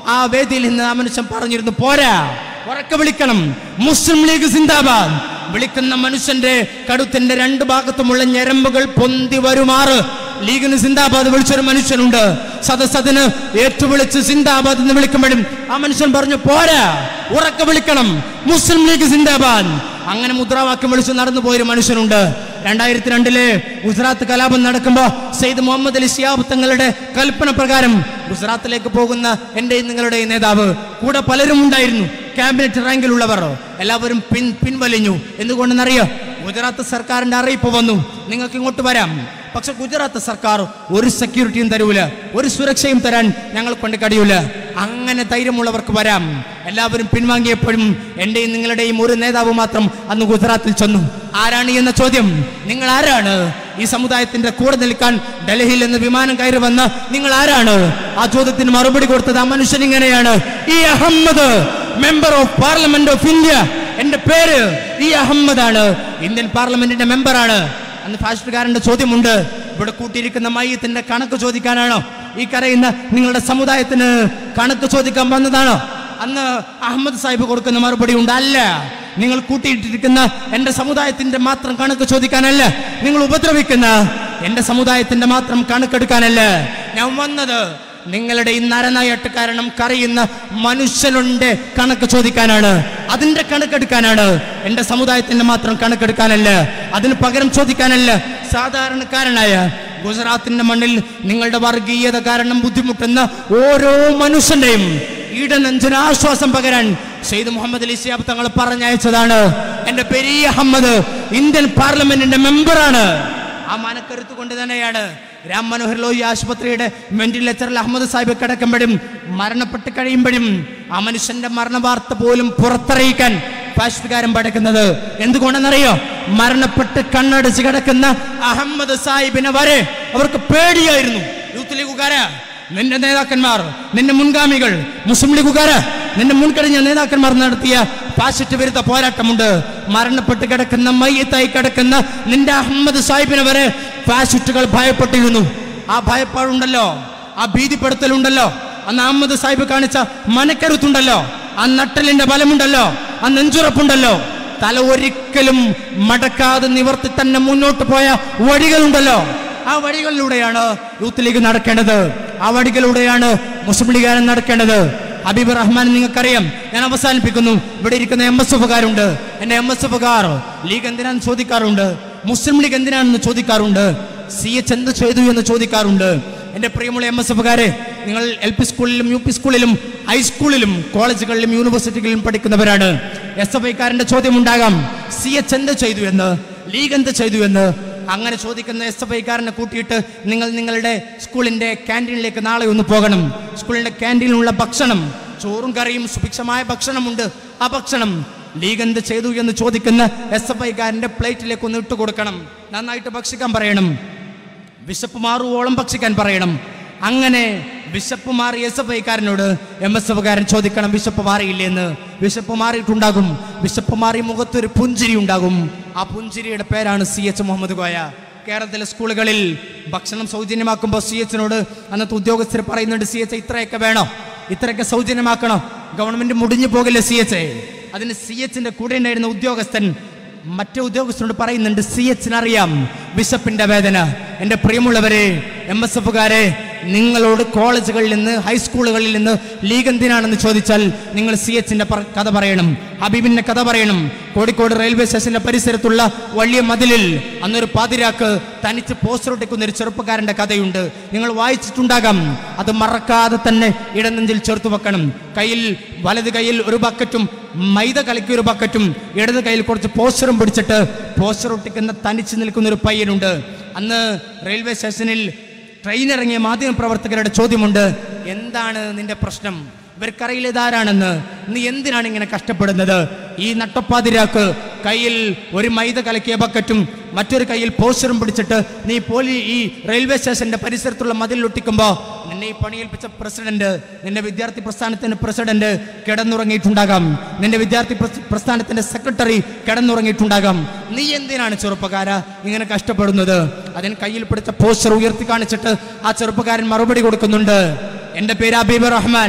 ആ വേദിയിൽ നിന്ന് ആ മനുഷ്യൻ പറഞ്ഞിരുന്നു പോരാ ഉറക്കെ വിളിക്കണം മുസ്ലിം ലീഗ് സിന്ദാബാദ് വിളിക്കുന്ന മനുഷ്യന്റെ കടുത്തിന്റെ രണ്ട് ഭാഗത്തുമുള്ള ഞരമ്പുകൾ പൊന്തി വരുമാറ് ലീഗിന് സിന്ദാബാദ് വിളിച്ചൊരു മനുഷ്യനുണ്ട് സദസ്സതിന് ഏറ്റുവിളിച്ച് സിന്ദാബാദ് എന്ന് വിളിക്കുമ്പോഴും ആ മനുഷ്യൻ പറഞ്ഞു പോരാ ഉറക്കെ വിളിക്കണം മുസ്ലിം ലീഗ് സിന്ദാബാദ് അങ്ങനെ മുദ്രാവാക്യം വിളിച്ച് നടന്നു പോയൊരു മനുഷ്യനുണ്ട് രണ്ടായിരത്തി രണ്ടില് ഗുജറാത്ത് കലാപം നടക്കുമ്പോ സെയ്ദ് മുഹമ്മദ് അലി ശിയാബ് തങ്ങളുടെ കൽപ്പന പ്രകാരം ഗുജറാത്തിലേക്ക് പോകുന്ന എന്റെയും നിങ്ങളുടെയും നേതാവ് കൂടെ പലരും ഉണ്ടായിരുന്നു ക്യാബിനറ്റ് റാങ്കിലുള്ളവർ എല്ലാവരും പിൻ പിൻവലിഞ്ഞു എന്തുകൊണ്ടെന്നറിയോ ഗുജറാത്ത് സർക്കാരിന്റെ അറിയിപ്പ് വന്നു നിങ്ങൾക്ക് ഇങ്ങോട്ട് വരാം പക്ഷെ ഗുജറാത്ത് സർക്കാർ ഒരു സെക്യൂരിറ്റിയും തരൂല ഒരു സുരക്ഷയും തരാൻ ഞങ്ങൾ കൊണ്ട് കഴിയൂല അങ്ങനെ ധൈര്യമുള്ളവർക്ക് വരാം എല്ലാവരും പിൻവാങ്ങിയപ്പോഴും എന്റെയും നിങ്ങളുടെയും ഒരു നേതാവ് മാത്രം അന്ന് ഗുജറാത്തിൽ ചെന്നു ആരാണ് എന്ന ചോദ്യം നിങ്ങൾ ആരാണ് ഈ സമുദായത്തിന്റെ കൂടെ നിൽക്കാൻ ഡൽഹിയിൽ നിന്ന് വിമാനം കയറി വന്ന നിങ്ങൾ ആരാണ് ആ ചോദ്യത്തിന് മറുപടി കൊടുത്തത് ആ മനുഷ്യൻ ഇങ്ങനെയാണ് ഈ Ahmed member of parliament of India എന്റെ പേര് ഈ അഹമ്മദ് ആണ് ഇന്ത്യൻ പാർലമെന്റിന്റെ മെമ്പറാണ് അന്ന് ഫാഷിസ്റ്റുകാരന്റെ ചോദ്യമുണ്ട് ഇവിടെ കൂട്ടിയിരിക്കുന്ന മയ്യത്തിന്റെ കണക്ക് ചോദിക്കാനാണോ ഈ കരയുന്ന നിങ്ങളുടെ സമുദായത്തിന് കണക്ക് ചോദിക്കാൻ വന്നതാണോ അന്ന് അഹമ്മദ് സാഹിബ് കൊടുക്കുന്ന മറുപടി ഉണ്ട് അല്ല നിങ്ങൾ കൂട്ടിയിട്ടിരിക്കുന്ന എന്റെ സമുദായത്തിന്റെ മാത്രം കണക്ക് ചോദിക്കാനല്ല നിങ്ങൾ ഉപദ്രവിക്കുന്ന എന്റെ സമുദായത്തിന്റെ മാത്രം കണക്കെടുക്കാനല്ല ഞാൻ വന്നത് നിങ്ങളുടെ ഈ നരനായിട്ട് കാരണം കരയുന്ന മനുഷ്യനുണ്ട് കണക്ക് ചോദിക്കാനാണ് അതിന്റെ കണക്കെടുക്കാനാണ് എന്റെ സമുദായത്തിന്റെ മാത്രം കണക്കെടുക്കാനല്ല അതിന് പകരം ചോദിക്കാനല്ല സാധാരണക്കാരനായ ഗുജറാത്തിന്റെ മണ്ണിൽ നിങ്ങളുടെ വർഗീയത കാരണം ബുദ്ധിമുട്ടുന്ന ഓരോ മനുഷ്യന്റെയും ഈടനെഞ്ചിന് ആശ്വാസം പകരാൻ സെയ്ദ് മുഹമ്മദ് അലി സിയാബ് തങ്ങൾ പറഞ്ഞയച്ചതാണ് എന്റെ പെരിയ അഹമ്മദ് ഇന്ത്യൻ പാർലമെന്റിന്റെ മെമ്പറാണ് ആ മനക്കരുത്ത് കൊണ്ട് തന്നെയാണ് രാം മനോഹർ ലോഹി ആശുപത്രിയുടെ വെന്റിലേറ്ററിൽ അഹമ്മദ് സാഹിബ് കിടക്കുമ്പോഴും മരണപ്പെട്ട് കഴിയുമ്പോഴും ആ മനുഷ്യന്റെ മരണ വാർത്ത പോലും പുറത്തറിയിക്കാൻ ഫാഷിസ്റ്റുകാരൻ പടക്കുന്നത് എന്തുകൊണ്ടെന്നറിയോ മരണപ്പെട്ട് കണ്ണടച്ച് കിടക്കുന്ന അഹമ്മദ് സാഹിബിനെ വരെ അവർക്ക് പേടിയായിരുന്നു യൂത്ത് ലീഗുകാരാ നിന്റെ നേതാക്കന്മാർ നിന്റെ മുൻഗാമികൾ മുസ്ലിം ലീഗുകാര് നിന്റെ മുൻകഴിഞ്ഞ നേതാക്കന്മാർ നടത്തിയ ഫാസിസ്റ്റ് വിരുദ്ധ പോരാട്ടമുണ്ട് മരണപ്പെട്ട് കിടക്കുന്ന മയ്യത്തായി കിടക്കുന്ന നിന്റെ അഹമ്മദ് സാഹിബിനെ വരെ ഫാസിസ്റ്റുകൾ ഭയപ്പെട്ടിരുന്നു ആ ഭയപ്പാടുണ്ടല്ലോ ആ ഭീതിപ്പെടുത്തലുണ്ടല്ലോ അന്ന് അഹമ്മദ് സാഹിബ് കാണിച്ച മനക്കരുത്തുണ്ടല്ലോ ആ നട്ടലിന്റെ ബലമുണ്ടല്ലോ ആ നെഞ്ചുറപ്പുണ്ടല്ലോ തല ഒരിക്കലും മടക്കാതെ നിവർത്തി തന്നെ മുന്നോട്ട് പോയ വഴികളുണ്ടല്ലോ ആ വഴികളിലൂടെയാണ് യൂത്ത് ലീഗ് നടക്കേണ്ടത് ആ വഴികളിലൂടെയാണ് മുസ്ലിം ലീഗുകാരൻ നടക്കേണ്ടത് ഹബീബ് റഹ്മാൻ നിങ്ങൾക്കറിയാം ഞാൻ അവസാനിപ്പിക്കുന്നു ഇവിടെ ഇരിക്കുന്ന എം എസ് എഫുകാരുണ്ട് എന്റെ എം എസ് എഫുകാർ ലീഗ് എന്തിനാണെന്ന് ചോദിക്കാറുണ്ട് മുസ്ലിം ലീഗ് എന്തിനാണെന്ന് ചോദിക്കാറുണ്ട് സി എച്ച് എന്ത് ചെയ്തു എന്ന് ചോദിക്കാറുണ്ട് എന്റെ പ്രിയമുള്ള എം എസ് എഫുകാരെ നിങ്ങൾ എൽ പി സ്കൂളിലും യു പി സ്കൂളിലും ഹൈസ്കൂളിലും കോളേജുകളിലും യൂണിവേഴ്സിറ്റികളിലും പഠിക്കുന്നവരാണ് എസ് എഫ് ഐക്കാരന്റെ ചോദ്യം ഉണ്ടാകാം സി എച്ച് എന്ത് ചെയ്തു എന്ന് ലീഗ് എന്ത് ചെയ്തു എന്ന് അങ്ങനെ ചോദിക്കുന്ന എസ് എഫ് ഐക്കാരനെ കൂട്ടിയിട്ട് നിങ്ങൾ നിങ്ങളുടെ സ്കൂളിന്റെ ക്യാൻറ്റീനിലേക്ക് നാളെ ഒന്ന് പോകണം സ്കൂളിന്റെ ക്യാൻറ്റീനിലുള്ള ഭക്ഷണം ചോറും കറിയും സുഭിക്ഷമായ ഭക്ഷണമുണ്ട് ആ ഭക്ഷണം ലീഗ് എന്ത് ചെയ്തു എന്ന് ചോദിക്കുന്ന എസ് എഫ് ഐക്കാരന്റെ പ്ലേറ്റിലേക്ക് ഒന്ന് ഇട്ട് കൊടുക്കണം നന്നായിട്ട് ഭക്ഷിക്കാൻ പറയണം വിശപ്പ് മാറുവോളം ഭക്ഷിക്കാൻ പറയണം അങ്ങനെ വിശപ്പ് മാറി എസ് എഫ് ഐക്കാരനോട് എം എസ് എഫുകാരൻ ചോദിക്കണം വിശപ്പ് മാറിയില്ലേ എന്ന് വിശപ്പ് മാറിയിട്ടുണ്ടാകും വിശപ്പ് മാറി മുഖത്തൊരു പുഞ്ചിരി ഉണ്ടാകും ആ പുഞ്ചിരിയുടെ പേരാണ് സി എച്ച് മുഹമ്മദ് കോയ കേരളത്തിലെ സ്കൂളുകളിൽ ഭക്ഷണം സൗജന്യമാക്കുമ്പോൾ സി എച്ചിനോട് അന്നത്തെ ഉദ്യോഗസ്ഥർ പറയുന്നുണ്ട് സി എച്ച് ഇത്രയൊക്കെ വേണോ ഇത്രയൊക്കെ സൗജന്യമാക്കണോ ഗവൺമെന്റ് മുടിഞ്ഞു പോകില്ല സി എച്ച് അതിന് സി എച്ചിന്റെ കൂടെ ഉണ്ടായിരുന്ന ഉദ്യോഗസ്ഥൻ മറ്റു ഉദ്യോഗസ്ഥരോട് പറയുന്നുണ്ട് സി എച്ചിന് അറിയാം ബിഷപ്പിന്റെ വേദന എന്റെ പ്രിയമുള്ളവരെ എം എസ് എഫുകാരെ നിങ്ങളോട് കോളേജുകളിൽ നിന്ന് ഹൈസ്കൂളുകളിൽ നിന്ന് ലീഗ് എന്തിനാണെന്ന് ചോദിച്ചാൽ നിങ്ങൾ സി എച്ചിന്റെ കഥ പറയണം ഹബീബിന്റെ കഥ പറയണം കോഴിക്കോട് റെയിൽവേ സ്റ്റേഷന്റെ പരിസരത്തുള്ള വലിയ മതിലിൽ അന്നൊരു പാതിരാക്ക് തനിച്ച് പോസ്റ്റർ ഒട്ടിക്കുന്ന ഒരു ചെറുപ്പക്കാരന്റെ കഥയുണ്ട് നിങ്ങൾ വായിച്ചിട്ടുണ്ടാകാം അത് മറക്കാതെ തന്നെ ഇടനെഞ്ചിൽ ചേർത്ത് വെക്കണം കയ്യിൽ വലത് കയ്യിൽ ഒരു ബക്കറ്റും മൈദ കലക്കിയ ഒരു ബക്കറ്റും ഇടത് കയ്യിൽ കുറച്ച് പോസ്റ്ററും പിടിച്ചിട്ട് പോസ്റ്റർ ഒട്ടിക്കുന്ന തനിച്ച് നിൽക്കുന്ന ഒരു പയ്യനുണ്ട് അന്ന് റെയിൽവേ സ്റ്റേഷനിൽ ട്രെയിൻ ഇറങ്ങിയ മാധ്യമ പ്രവർത്തകരുടെ ചോദ്യമുണ്ട് എന്താണ് നിന്റെ പ്രശ്നം ഇവർക്കറിയില്ല ഇതാരാണെന്ന് നീ എന്തിനാണ് ഇങ്ങനെ കഷ്ടപ്പെടുന്നത് ഈ നട്ടപ്പാതിരാക്ക് കയ്യിൽ ഒരു മൈദ കലക്കിയ ബക്കറ്റും മറ്റൊരു കയ്യിൽ പോസ്റ്ററും പിടിച്ചിട്ട് നീ പോലി ഈ റെയിൽവേ സ്റ്റേഷന്റെ പരിസരത്തുള്ള മതിൽ ഒട്ടിക്കുമ്പോ നിന്നെ ഈ പണിയേൽപ്പിച്ച പ്രസിഡന്റ് നിന്റെ വിദ്യാർത്ഥി പ്രസ്ഥാനത്തിന്റെ പ്രസിഡന്റ് കിടന്നുറങ്ങിയിട്ടുണ്ടാകാം നിന്റെ വിദ്യാർത്ഥി പ്രസ്- പ്രസ്ഥാനത്തിന്റെ സെക്രട്ടറി കിടന്നുറങ്ങിയിട്ടുണ്ടാകാം നീ എന്തിനാണ് ചെറുപ്പക്കാര ഇങ്ങനെ കഷ്ടപ്പെടുന്നത് അതിന് കയ്യിൽ പിടിച്ച പോസ്റ്റർ ഉയർത്തി കാണിച്ചിട്ട് ആ ചെറുപ്പക്കാരൻ മറുപടി കൊടുക്കുന്നുണ്ട് എന്റെ പേര് അബീബ് റഹ്മാൻ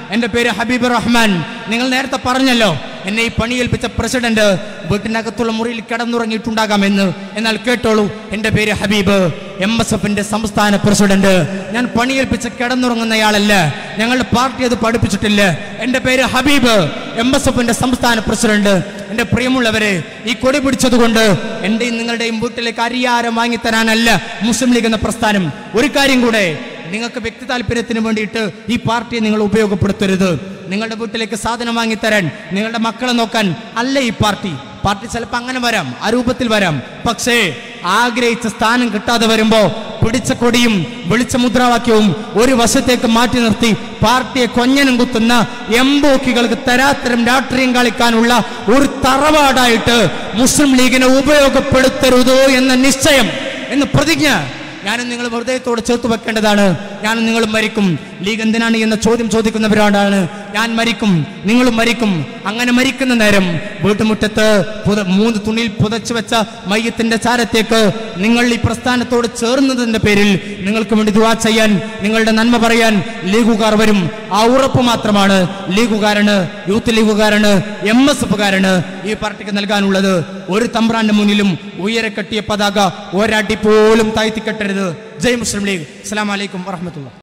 എൻ്റെ പേര് ഹബീബ് റഹ്മാൻ നിങ്ങൾ നേരത്തെ പറഞ്ഞല്ലോ എന്നെ ഈ പണിയേൽപ്പിച്ച പ്രസിഡന്റ് വീട്ടിനകത്തുള്ള മുറിയിൽ കിടന്നുറങ്ങിയിട്ടുണ്ടാകാമെന്ന് എന്നാൽ കേട്ടോളൂ എൻ്റെ പേര് ഹബീബ് എം എസ് എഫിന്റെ സംസ്ഥാന പ്രസിഡന്റ് ഞാൻ പണിയേൽപ്പിച്ച കിടന്നുറങ്ങുന്നയാളല്ല ഞങ്ങളുടെ പാർട്ടി അത് പഠിപ്പിച്ചിട്ടില്ല എൻ്റെ പേര് ഹബീബ് എം എസ് എഫിന്റെ സംസ്ഥാന പ്രസിഡന്റ് എൻ്റെ പ്രിയമുള്ളവരെ ഈ കൊടി പിടിച്ചതുകൊണ്ട് എൻ്റെയും നിങ്ങളുടെയും വീട്ടിലേക്ക് അരിയാരം വാങ്ങിത്തരാനല്ല മുസ്ലിം ലീഗ് എന്ന പ്രസ്ഥാനം ഒരു കാര്യം കൂടെ നിങ്ങൾക്ക് വ്യക്തി താല്പര്യത്തിന് വേണ്ടിയിട്ട് ഈ പാർട്ടിയെ നിങ്ങൾ ഉപയോഗപ്പെടുത്തരുത് നിങ്ങളുടെ വീട്ടിലേക്ക് സാധനം വാങ്ങിത്തരാൻ നിങ്ങളുടെ മക്കളെ നോക്കാൻ അല്ല ഈ പാർട്ടി പാർട്ടി ചിലപ്പോൾ അങ്ങനെ വരാം ആ രൂപത്തിൽ വരാം പക്ഷേ ആഗ്രഹിച്ച സ്ഥാനം കിട്ടാതെ വരുമ്പോ പിടിച്ച കൊടിയും വെളിച്ച മുദ്രാവാക്യവും ഒരു വശത്തേക്ക് മാറ്റി നിർത്തി പാർട്ടിയെ കൊഞ്ഞനം കുത്തുന്ന എംബോക്കികൾക്ക് തരാത്തരം രാഷ്ട്രീയം കളിക്കാനുള്ള ഒരു തറവാടായിട്ട് മുസ്ലിം ലീഗിനെ ഉപയോഗപ്പെടുത്തരുതോ എന്ന നിശ്ചയം എന്ന് പ്രതിജ്ഞ ഞാനും നിങ്ങൾ ഹൃദയത്തോട് ചേർത്ത് വെക്കേണ്ടതാണ് ഞാനും നിങ്ങളും മരിക്കും ലീഗ് എന്തിനാണ് എന്ന ചോദ്യം ചോദിക്കുന്നവരാണ് ഞാൻ മരിക്കും നിങ്ങളും മരിക്കും അങ്ങനെ മരിക്കുന്ന നേരം വീട്ടുമുറ്റത്ത് പുത മൂന്ന് തുണിയിൽ പുതച്ചു വെച്ച മയ്യത്തിന്റെ ചാരത്തേക്ക് നിങ്ങൾ ഈ പ്രസ്ഥാനത്തോട് ചേർന്നതിന്റെ പേരിൽ നിങ്ങൾക്ക് വേണ്ടി ദുവാ ചെയ്യാൻ നിങ്ങളുടെ നന്മ പറയാൻ ലീഗുകാർ വരും ആ ഉറപ്പ് മാത്രമാണ് ലീഗുകാരന് യൂത്ത് ലീഗുകാരന് എം എസ് എഫുകാരന് ഈ പാർട്ടിക്ക് നൽകാനുള്ളത് ഒരു തമ്പ്രാന്റെ മുന്നിലും ഉയരെ കെട്ടിയ പതാക ഒരടി പോലും താഴ്ത്തിക്കെട്ടരുത് ജയ് മുസ്ലിം ലീഗ് അസ്സലാമു അലൈക്കും വറഹ്മത്തുള്ളാഹി